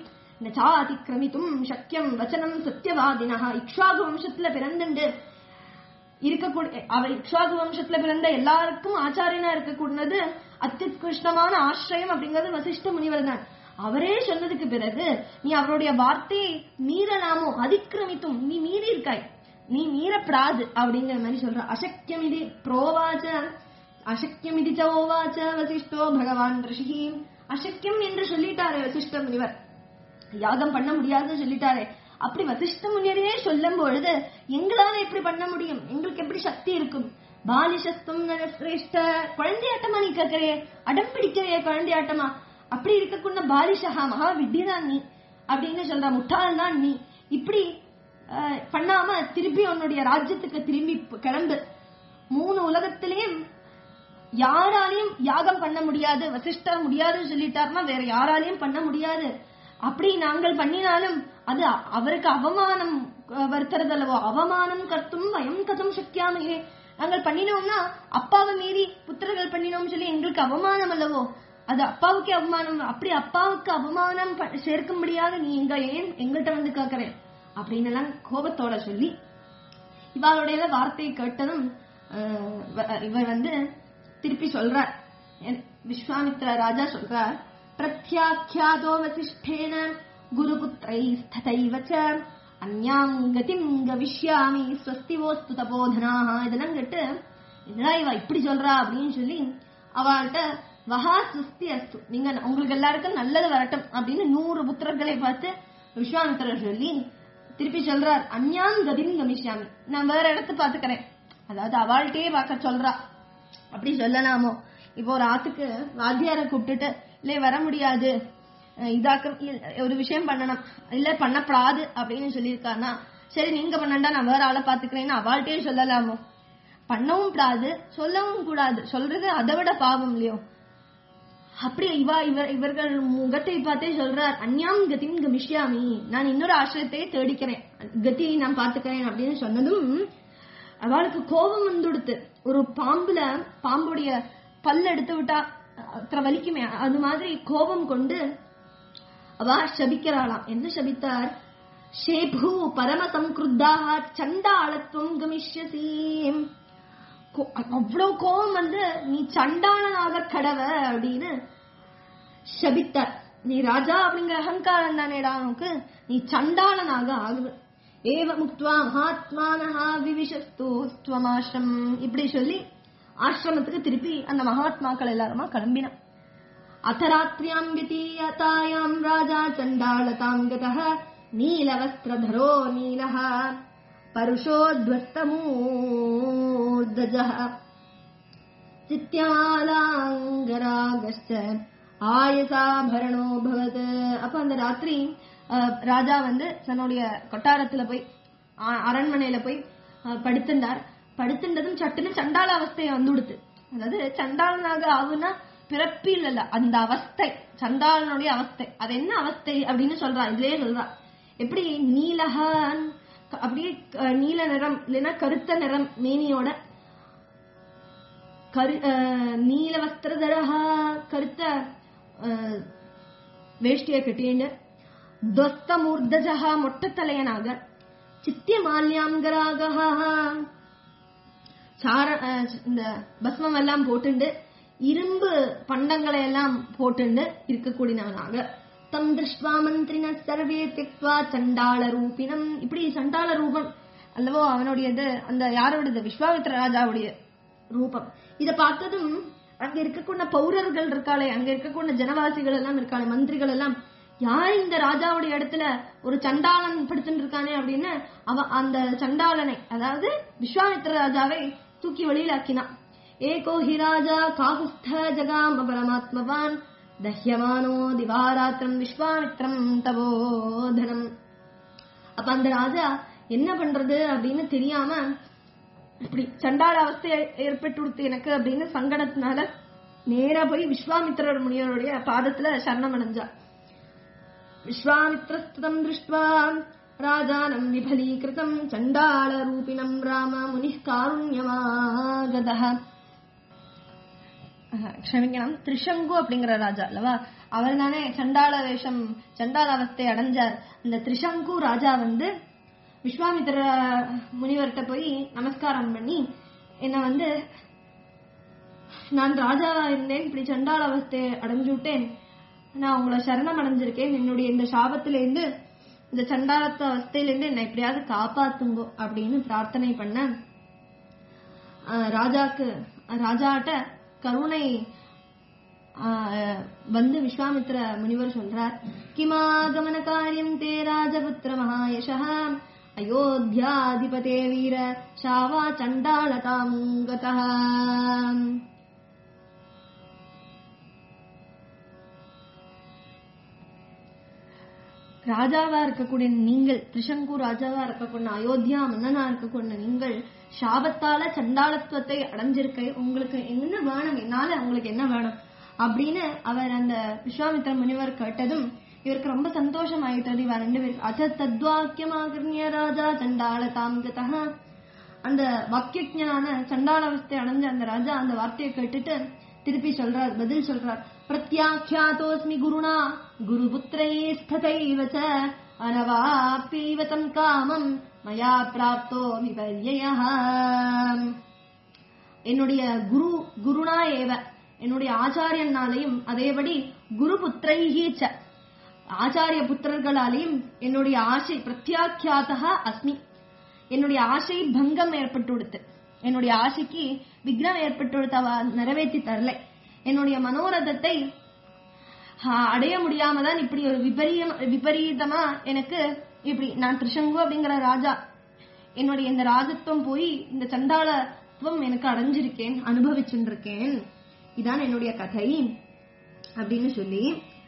நச்சாதிக்கிரமித்தும் சக்கியம் வச்சனம் சத்தியவாதினா இக்ஷ்வாகு வம்சத்துல பிறந்துண்டு இருக்கக்கூடிய அவர் இக்ஷாகு வம்சத்துல பிறந்த எல்லாருக்கும் ஆச்சாரியனா இருக்கக்கூடியது அத்தியுத்கிருஷ்டமான ஆசிரியம் அப்படிங்கிறது வசிஷ்ட முனிவர் தான் அவரே சொன்னதுக்கு பிறகு நீ அவருடைய வார்த்தையை மீறலாமோ அதிக்கிரமித்தும் நீ மீறி இருக்காய் நீ மீறப்படாது அப்படிங்கிற மாதிரி சொல்ற அசக்கியம் இது புரோவாச்ச அசக்கியம் இது ஓவாச்ச வசிஷ்டோ பகவான் ரிஷி அசக்கியம் என்று சொல்லிட்டாரு வசிஷ்ட முனிவர் யாகம் பண்ண முடியாதுன்னு சொல்லிட்டாரே அப்படி வசிஷ்ட முனிவரே சொல்லும் பொழுது எங்களால எப்படி பண்ண முடியும் எங்களுக்கு எப்படி சக்தி இருக்கும் பாலிசஸ்தும் சிரேஷ்ட குழந்தையாட்டமா நீ கேட்கறே அடம் பிடிக்கிறைய குழந்தையாட்டமா அப்படி இருக்கக்கூடிய பாலிஷஹா மகா விட்டிதான் நீ அப்படின்னு சொல்ற முட்டாள் தான் நீ இப்படி அஹ், பண்ணாம திருப்பி உன்னுடைய ராஜ்யத்துக்கு திரும்பி கிளம்பு மூணு உலகத்திலையும் யாராலையும் யாகம் பண்ண முடியாது வசிஷ்டர் முடியாதுன்னு சொல்லிட்டாருன்னா வேற யாராலையும் பண்ண முடியாது அப்படி நாங்கள் பண்ணினாலும் அது அ- அவருக்கு அவமானம் அஹ், வருத்துறது அல்லவோ அவமானம் கர்த்தும் வயம் கதம் சக்கியாமையே நாங்கள் பண்ணினோம்னா அப்பாவை மீறி புத்திரர்கள் பண்ணினோம்னு சொல்லி எங்களுக்கு அவமானம் அல்லவோ அது அப்பாவுக்கே அவமானம் அப்படி அப்பாவுக்கு அவமானம் ப- சேர்க்கும்படியாக நீ எங்க ஏன் எங்கள்கிட்ட வந்து கேட்கற அப்படின்னு எல்லாம் கோபத்தோட சொல்லி இவளுடைய வார்த்தையை கேட்டதும் அஹ், வ- இவர் வந்து திருப்பி சொல்றார் என்- விஸ்வாமித்ர ராஜா சொல்றார் பிரத்யாக்கியாதோ வசிஷ்டேன குருபுத்திரை ஸ்ததைவ ச அந்யாம் கதிம் கவிஷ்யாமி ஸ்வஸ்திவோஸ்து தபோதனாக இதெல்லாம் கேட்டு என்னடா இவ இப்படி சொல்றா அப்படின்னு சொல்லி அவள்கிட்ட வஹா சுஸ்தி அஸ்து நீங்க உங்களுக்கு எல்லாருக்கும் நல்லது வரட்டும் அப்படின்னு நூறு புத்திரர்களை பார்த்து விஸ்வாமித்திரர் சொல்லி திருப்பி சொல்றார் அந்யாம் கதிம் கமிஷ்யாமி நான் வேற இடத்து பாத்துக்கிறேன் அதாவது அவள்கிட்டயே பார்க்க சொல்றா அப்படி சொல்லலாமோ இப்போ ஒரு ஆத்துக்கு வாத்தியாரை கூப்பிட்டுட்டு இல்ல வர முடியாது அஹ் இதாக்க இ- ஒரு விஷயம் பண்ணணும் இல்ல பண்ணப்படாது அப்படின்னு சொல்லியிருக்கானா சரி நீங்க பண்ணண்டா நான் வேற ஆளை பாத்துக்கிறேன்னு அவள்கிட்டயே சொல்லலாமோ பண்ணவும் கூடாது சொல்லவும் கூடாது சொல்றது அதை விட பாவம் இல்லையோ அப்படி இவா இவர் இவர்கள் முகத்தை பார்த்தே சொல்றார் அந்யாம் கதிம் கமிஷ்யாமி நான் இன்னொரு ஆசிரியத்தை தேடிக்கிறேன் கதியை நான் பாத்துக்கிறேன் அப்படின்னு சொன்னதும் அவளுக்கு கோபம் வந்துடுத்து ஒரு பாம்புல பாம்புடைய பல் எடுத்து விட்டா அത്ര வலிக்குமே அது மாதிரி கோபம் கொண்டு அவ சபிக்கிறாளாம் என்ன சபித்தார் ஷேபு பரம சம்கிருத்தாக சண்டாளத்துவம் கமிஷ்யசீம் கோ- அவ்வளவு கோபம் வந்து நீ சண்டாளனாக கடவ அப்படின்னு சபித்தார் நீ ராஜா அப்படிங்கிற அகங்காரம் தானேடா உனக்கு நீ சண்டாளனாக ஆகுவ ஏவ முக்துவா மகாத்மானஹா விவிஷஸ்து ஸ்வமாசிரம் இப்படி சொல்லி ஆசிரமத்துக்கு திருப்பி அந்த மகாத்மாக்கள் எல்லாருமா கிளம்பினான் அத்தராத்ரியாம் விதீயதாயாம் ராஜா சண்டாளதாம் கதः நீலவஸ்திரதரோ நீலः பருஷோத்வஸ்தமூர்தஜः சித்தியாலாங்கராகஸ்ட ஆயசாபரணோ பவத் அப்ப அந்த ராத்திரி அஹ், ராஜா வந்து தன்னுடைய கொட்டாரத்துல போய் அ- அரண்மனையில போய் அஹ், படுத்துண்டார் படுத்துண்டதும் சட்டுன்னு சண்டாள அவஸ்தையை வந்துடுத்து அதாவது சண்டாளனாக ஆகுனா பிறப்பில் இல்ல அந்த அவஸ்தை சண்டாளனுடைய அவஸ்தை அது என்ன அவஸ்தை அப்படின்னு சொல்றா இதுலயே சொல்றா எப்படி நீலகான் அப்படியே அஹ், நீல நிறம் இல்லைன்னா கருத்த நிறம் மேனியோட கரு அஹ், நீல வஸ்திரதரஹா கருத்த அஹ், வேஷ்டியை கட்டிண்டு துவஸ்த மூர்தஜா மொட்டத்தலையனாக சித்திய மால்யாங்கராக சார அஹ், இந்த பஸ்மம் எல்லாம் போட்டுண்டு இரும்பு பண்டங்களை எல்லாம் போட்டுண்டு இருக்கக்கூடியவனாக தம் திருஷ்வா மந்திரின சர்வே திக்வா சண்டாள ரூபினம் இப்படி சண்டாள ரூபம் அல்லவோ அவனுடையது அந்த யாரோடது விஸ்வாமித்ர ராஜாவுடைய ரூபம் இத பார்த்ததும் அங்க இருக்கக்கூடிய பௌரர்கள் இருக்காளே அங்க இருக்கக்கூடிய ஜனவாசிகள் எல்லாம் இருக்காளே மந்திரிகள் எல்லாம் யார் இந்த ராஜாவுடைய இடத்துல ஒரு சண்டாளன் படுத்துட்டு இருக்கானே அப்படின்னு அவ அந்த சண்டாளனை அதாவது விஸ்வாமித்ர ராஜாவை தூக்கி வெளியில ஆக்கினான் ஏகோ ஹி ராஜா காகுஸ்த ஜகாம பரமாத்மவான் தஹ்யமானோ திவாராத்திரம் விஸ்வாமித்ரம் தபோதனம் அப்ப அந்த ராஜா என்ன பண்றது அப்படின்னு தெரியாம இப்படி சண்டாள அவஸ்தை ஏற்பட்டு கொடுத்து எனக்கு அப்படின்னு சங்கடத்தினால நேரா போய் விஸ்வாமித்திரர் முனிவருடைய பாதத்துல சரணம் அடைஞ்சா விஸ்வாமித்திரஸ்தம் திருஷ்டுவா ராஜானம் விபலீகிருதம் சண்டாள ரூபிணம் ராம முனி காருண்யமாகத க்ஷமிக்கணும் திரிசங்கு அப்படிங்கிற ராஜா அல்லவா அவர் தானே சண்டாள வேஷம் சண்டாள அவஸ்தை அடைஞ்சார் இந்த திரிசங்கு ராஜா வந்து விஸ்வாமித்திர முனிவர்கிட்ட போய் நமஸ்காரம் பண்ணி என்ன வந்து நான் ராஜாவா இருந்தேன் இப்படி சண்டாள அவஸ்தையை அடைஞ்சு விட்டேன் நான் உங்களை சரணம் அடைஞ்சிருக்கேன் என்னுடைய இந்த சாபத்திலிருந்து இந்த சண்டாளத்த அவஸ்தையிலிருந்து என்னை எப்படியாவது காப்பாத்துங்கோ அப்படின்னு பிரார்த்தனை பண்ண ஆஹ் ராஜாக்கு ராஜாட்ட கருணை ஆஹ் வந்து விஸ்வாமித்ர முனிவர் சொல்றார் கிமாகமன காரியம் தே ராஜபுத்திர மகாயசா அயோத்தியாதிபதே வீர ஷாவா சண்டாளதாம் கதா ராஜாவா இருக்கக்கூடிய நீங்கள் திரிசங்கு ராஜாவா இருக்கக்கூடிய அயோத்தியா மன்னனா இருக்கக்கூடிய நீங்கள் சாபத்தால சண்டாளத்துவத்தை அடைஞ்சிருக்க உங்களுக்கு என்ன வேணும் என்னால உங்களுக்கு என்ன வேணும் அப்படின்னு அவர் அந்த விஸ்வாமித்திர முனிவர் கேட்டதும் இவருக்கு ரொம்ப சந்தோஷம் ஆயிட்டது இவ ரெண்டு பேருக்கு அத தத்வாக்கியமாகிருணிய ராஜா சண்டாள தாம்கதா அந்த வாக்கியஜனான சண்டாள அவஸ்தை அடைஞ்ச அந்த ராஜா அந்த வார்த்தையை கேட்டுட்டு திருப்பி சொல்றார் பதில் சொல்றார் பிரத்யாக்கியாதோஸ்மி குருணா குருபுத்திரை ஸ்ததைவ ச அனவாப்யைவ தம் காமம் மயா பிராப்தோ விபர்யய என்னுடைய குரு குருணா ஏவ என்னுடைய ஆச்சாரியனாலையும் அதேபடி குரு புத்திரைஹீச்ச ஆச்சாரிய புத்திரர்களாலையும் என்னுடைய ஆசை பிரத்யாக்கியாதா அஸ்மி என்னுடைய ஆசை பங்கம் ஏற்பட்டு கொடுத்து என்னுடைய ஆசைக்கு விக்னம் ஏற்பட்டு கொடுத்து அவ நிறைவேற்றி தரல என்னுடைய மனோரதத்தை ஆஹ், அடைய முடியாம தான் இப்படி ஒரு விபரீதம் விபரீதமா எனக்கு இப்படி நான் திருஷங்கு அப்படிங்கிற ராஜா என்னுடைய இந்த ராஜத்துவம் போய் இந்த சண்டாளத்துவம் எனக்கு அடைஞ்சிருக்கேன் அனுபவிச்சுருக்கேன் இதான் என்னுடைய கதை அப்படின்னு சொல்லி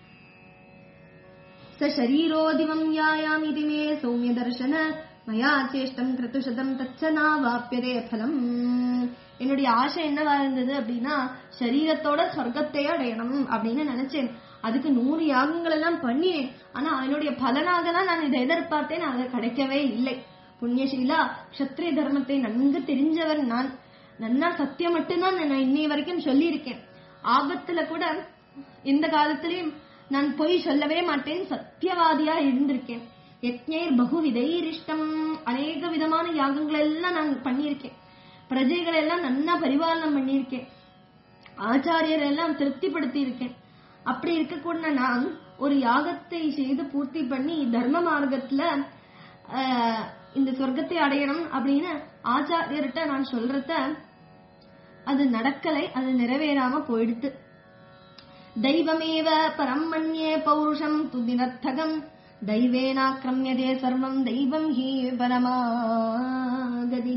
ச ஷரீரோதிவம் யாயாமிதி மே சௌமிய தர்சன மயா சேஷ்டம் கிருத்துஷதம் தச்சனா வாப்பியதே பலம் என்னுடைய ஆசை என்னவா இருந்தது அப்படின்னா சரீரத்தோட சொர்க்கத்தை அடையணும் அப்படின்னு நினைச்சேன் அதுக்கு நூறு யாகங்கள் எல்லாம் பண்ணினேன் ஆனா அதனுடைய பலனாக தான் நான் இதை எதிர்பார்த்தேன் அது கிடைக்கவே இல்லை புண்ணியசீலா க்ஷத்ரிய தர்மத்தை நன்கு தெரிஞ்சவர் நான் நன்னா சத்தியம் மட்டும்தான் நான் இன்னைய வரைக்கும் சொல்லியிருக்கேன் ஆபத்துல கூட எந்த காலத்திலையும் நான் பொய் சொல்லவே மாட்டேன் சத்தியவாதியா இருந்திருக்கேன் யக்ஞைர் பகுவிதைரிஷ்டம் அநேக விதமான யாகங்கள் எல்லாம் நான் பண்ணியிருக்கேன் பிரஜைகளை எல்லாம் நன்னா பரிபாலனம் பண்ணியிருக்கேன் ஆச்சாரியர் எல்லாம் திருப்திப்படுத்தி இருக்கேன் அப்படி இருக்கக்கூடிய நான் ஒரு யாகத்தை செய்து பூர்த்தி பண்ணி தர்ம மார்க்கத்துல ஆஹ், இந்த சொர்க்கத்தை அடையணும் அப்படின்னு ஆச்சாரியர்கிட்ட நான் சொல்றத அது நடக்கலை அது நிறைவேறாம போயிடுத்து தெய்வமேவ பரம் மன்யே பௌருஷம் துதினர்த்தகம் தெய்வேனாக்கிரமியதே சர்வம் தெய்வம் ஹி பரமாகதி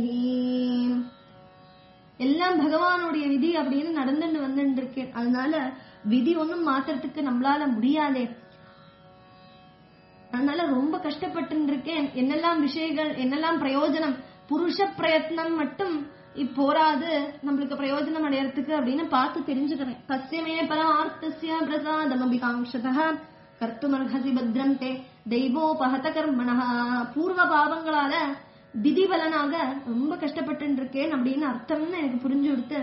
எல்லாம் பகவானுடைய விதி அப்படின்னு நடந்துட்டு வந்துட்டு இருக்கேன் அதனால விதி ஒண்ணும் மாத்துறதுக்கு நம்மளால முடியாதே அதனால ரொம்ப கஷ்டப்பட்டு இருக்கேன் என்னெல்லாம் விஷயங்கள் என்னெல்லாம் பிரயோஜனம் புருஷ பிரயத்னம் மட்டும் இப்போராது நம்மளுக்கு பிரயோஜனம் அடையறதுக்கு அப்படின்னு பார்த்து தெரிஞ்சுக்கிறேன் கசியமே பரமார்த்தசிய பிரசாதம் அபிகாங்ஷதா கர்த்துமர்ஹசி பத்ரம் தே தெய்வோபஹத கர்மணா பூர்வ பாவங்களால விதி பலனாக ரொம்ப கஷ்டப்பட்டு இருக்கேன் அப்படின்னு அர்த்தம்னு எனக்கு புரிஞ்சு கொடுத்து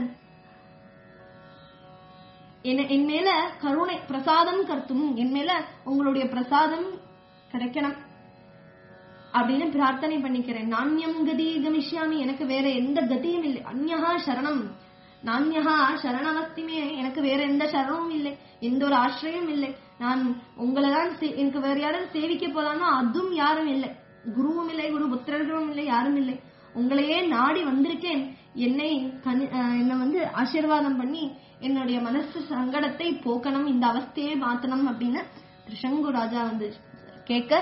என்ன என் மேல கருணை பிரசாதம் கர்த்தும் என் மேல உங்களுடைய பிரசாதம் கிடைக்கணும் அப்படின்னு பிரார்த்தனை பண்ணிக்கிறேன் நாண்யம் கதி கமிஷ்யாமி எனக்கு வேற எந்த கதியும் இல்லை அந்யஹா சரணம் நான்யஹா சரணமஸ்திமே எனக்கு வேற எந்த சரணமும் இல்லை எந்த ஒரு ஆசிரியம் இல்லை நான் உங்களை தான் சே- எனக்கு வேற யாரும் சேவிக்க போலாம்னா அதுவும் யாரும் இல்லை குருவும் இல்லை குரு புத்திரர்களும் இல்லை யாரும் இல்லை உங்களையே நாடி வந்திருக்கேன் என்னை கனி- அஹ் என்னை வந்து ஆசீர்வாதம் பண்ணி என்னுடைய மனசு சங்கடத்தை போக்கணும் இந்த அவஸ்தையை மாத்தணும் அப்படின்னு திருஷங்கு ராஜா வந்து கேட்க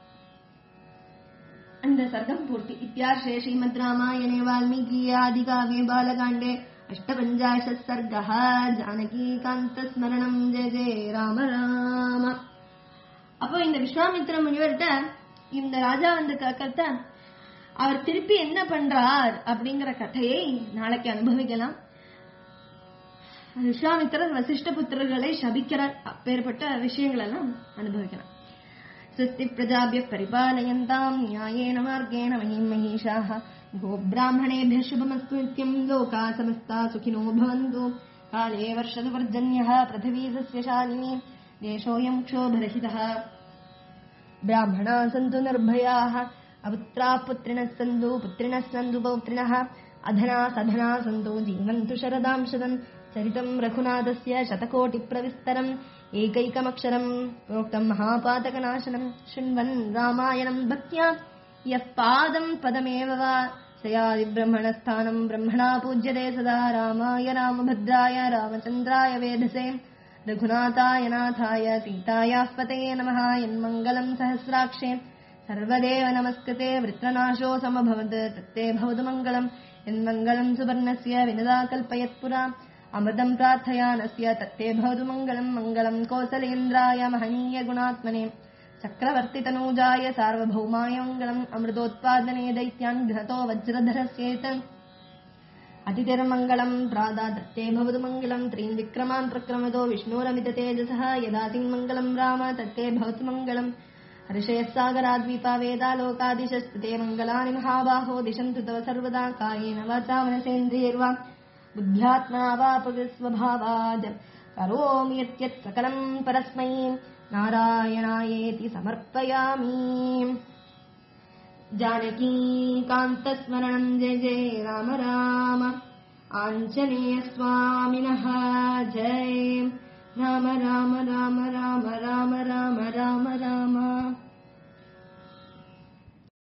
அந்த சர்க்கம் பூர்த்தி இத்தியார்ஷே ஸ்ரீமத் ராமாயணே வால்மீகி ஆதிகாவே பாலகாண்டே அஷ்டபஞ்சாஷத் சர்கः ஜானகீகாந்த ஸ்மரணம் ஜெய ஜெய ராம ராம அப்போ இந்த விஸ்வாமித்திர முனிவர்கிட்ட இந்த ராஜா வந்து கேட்கறத அவர் திருப்பி என்ன பண்றார் அப்படிங்கிற கதையை நாளைக்கு அனுபவிக்கலாம் விஸ்வாமித்திரர் வசிஷ்ட புத்திரர்களை சபிக்கிறார் அப்பேற்பட்ட விஷயங்கள் எல்லாம் அனுபவிக்கலாம் स्वस्ति प्रजाभ्यः परिपालयन्ताम् न्यायेन मार्गेण महीम् महीषाः गोब्राह्मणेभ्यः शुभमस्तु नित्यम् लोकाः समस्ता सुखिनो भवन्तु काले वर्षतु पर्जन्यः पृथिवी सस्यशालिनी देशोऽयम् क्षोभरहितः ब्राह्मणाः सन्तु निर्भयाः अपुत्राः पुत्रिणः सन्तु पुत्रिणः सन्तु पौत्रिणः अधना सधना सन्तु जीवन्तु शरदां शतम् चरितम् रघुनाथस्य शतकोटिप्रविस्तरम् एकैकमक्षरम् प्रोक्तम् महापातकनाशनम् शृण्वन् रामायणम् भक्त्या यः पादम् पदमेव वा सयादिब्रह्मणस्थानम् ब्रह्मणा पूज्यते सदा रामाय रामभद्राय रामचन्द्राय वेधसे रघुनाथाय नाथाय सीतायाः पतये नमः यन्मङ्गलम् सहस्राक्षे सर्वदेव नमस्कृते वृत्रनाशो समभवत् तत्ते भवतु मङ्गलम् यन्मङ्गलम् सुवर्णस्य विनदा कल्पयत्पुरा अमृतम् प्रार्थयानस्य तत्ते भवतु मङ्गलम् मङ्गलम् कौसलेन्द्राय महनीय गुणात्मने चक्रवर्तितनूजाय सार्वभौमाय मङ्गलम् अमृतोत्पादने दैत्यान् घ्नतो वज्रधरस्येत अतिथिर्मङ्गलम् प्रादा दत्ते भवतु मङ्गलम् त्रीन् विक्रमान् प्रक्रमतो विष्णोरमित तेजसः यदा मङ्गलम् राम तत्ते भवतु मङ्गलम् हर्षयः सागराद्वीपा वेदालोकादिशस्तुते मङ्गलानि महाबाहो दिशन्तु तव सर्वदा कायेन वाचा मनसेन्द्रियैर्वा बुद्ध्यात्मा वा स्वभावाद् करोमि यत्यत् सकलम् परस्मै नारायणायेति समर्पयामि जानकीकान्तस्मरणम् जय जय राम राम आञ्जनेयस्वामिनः जय राम राम राम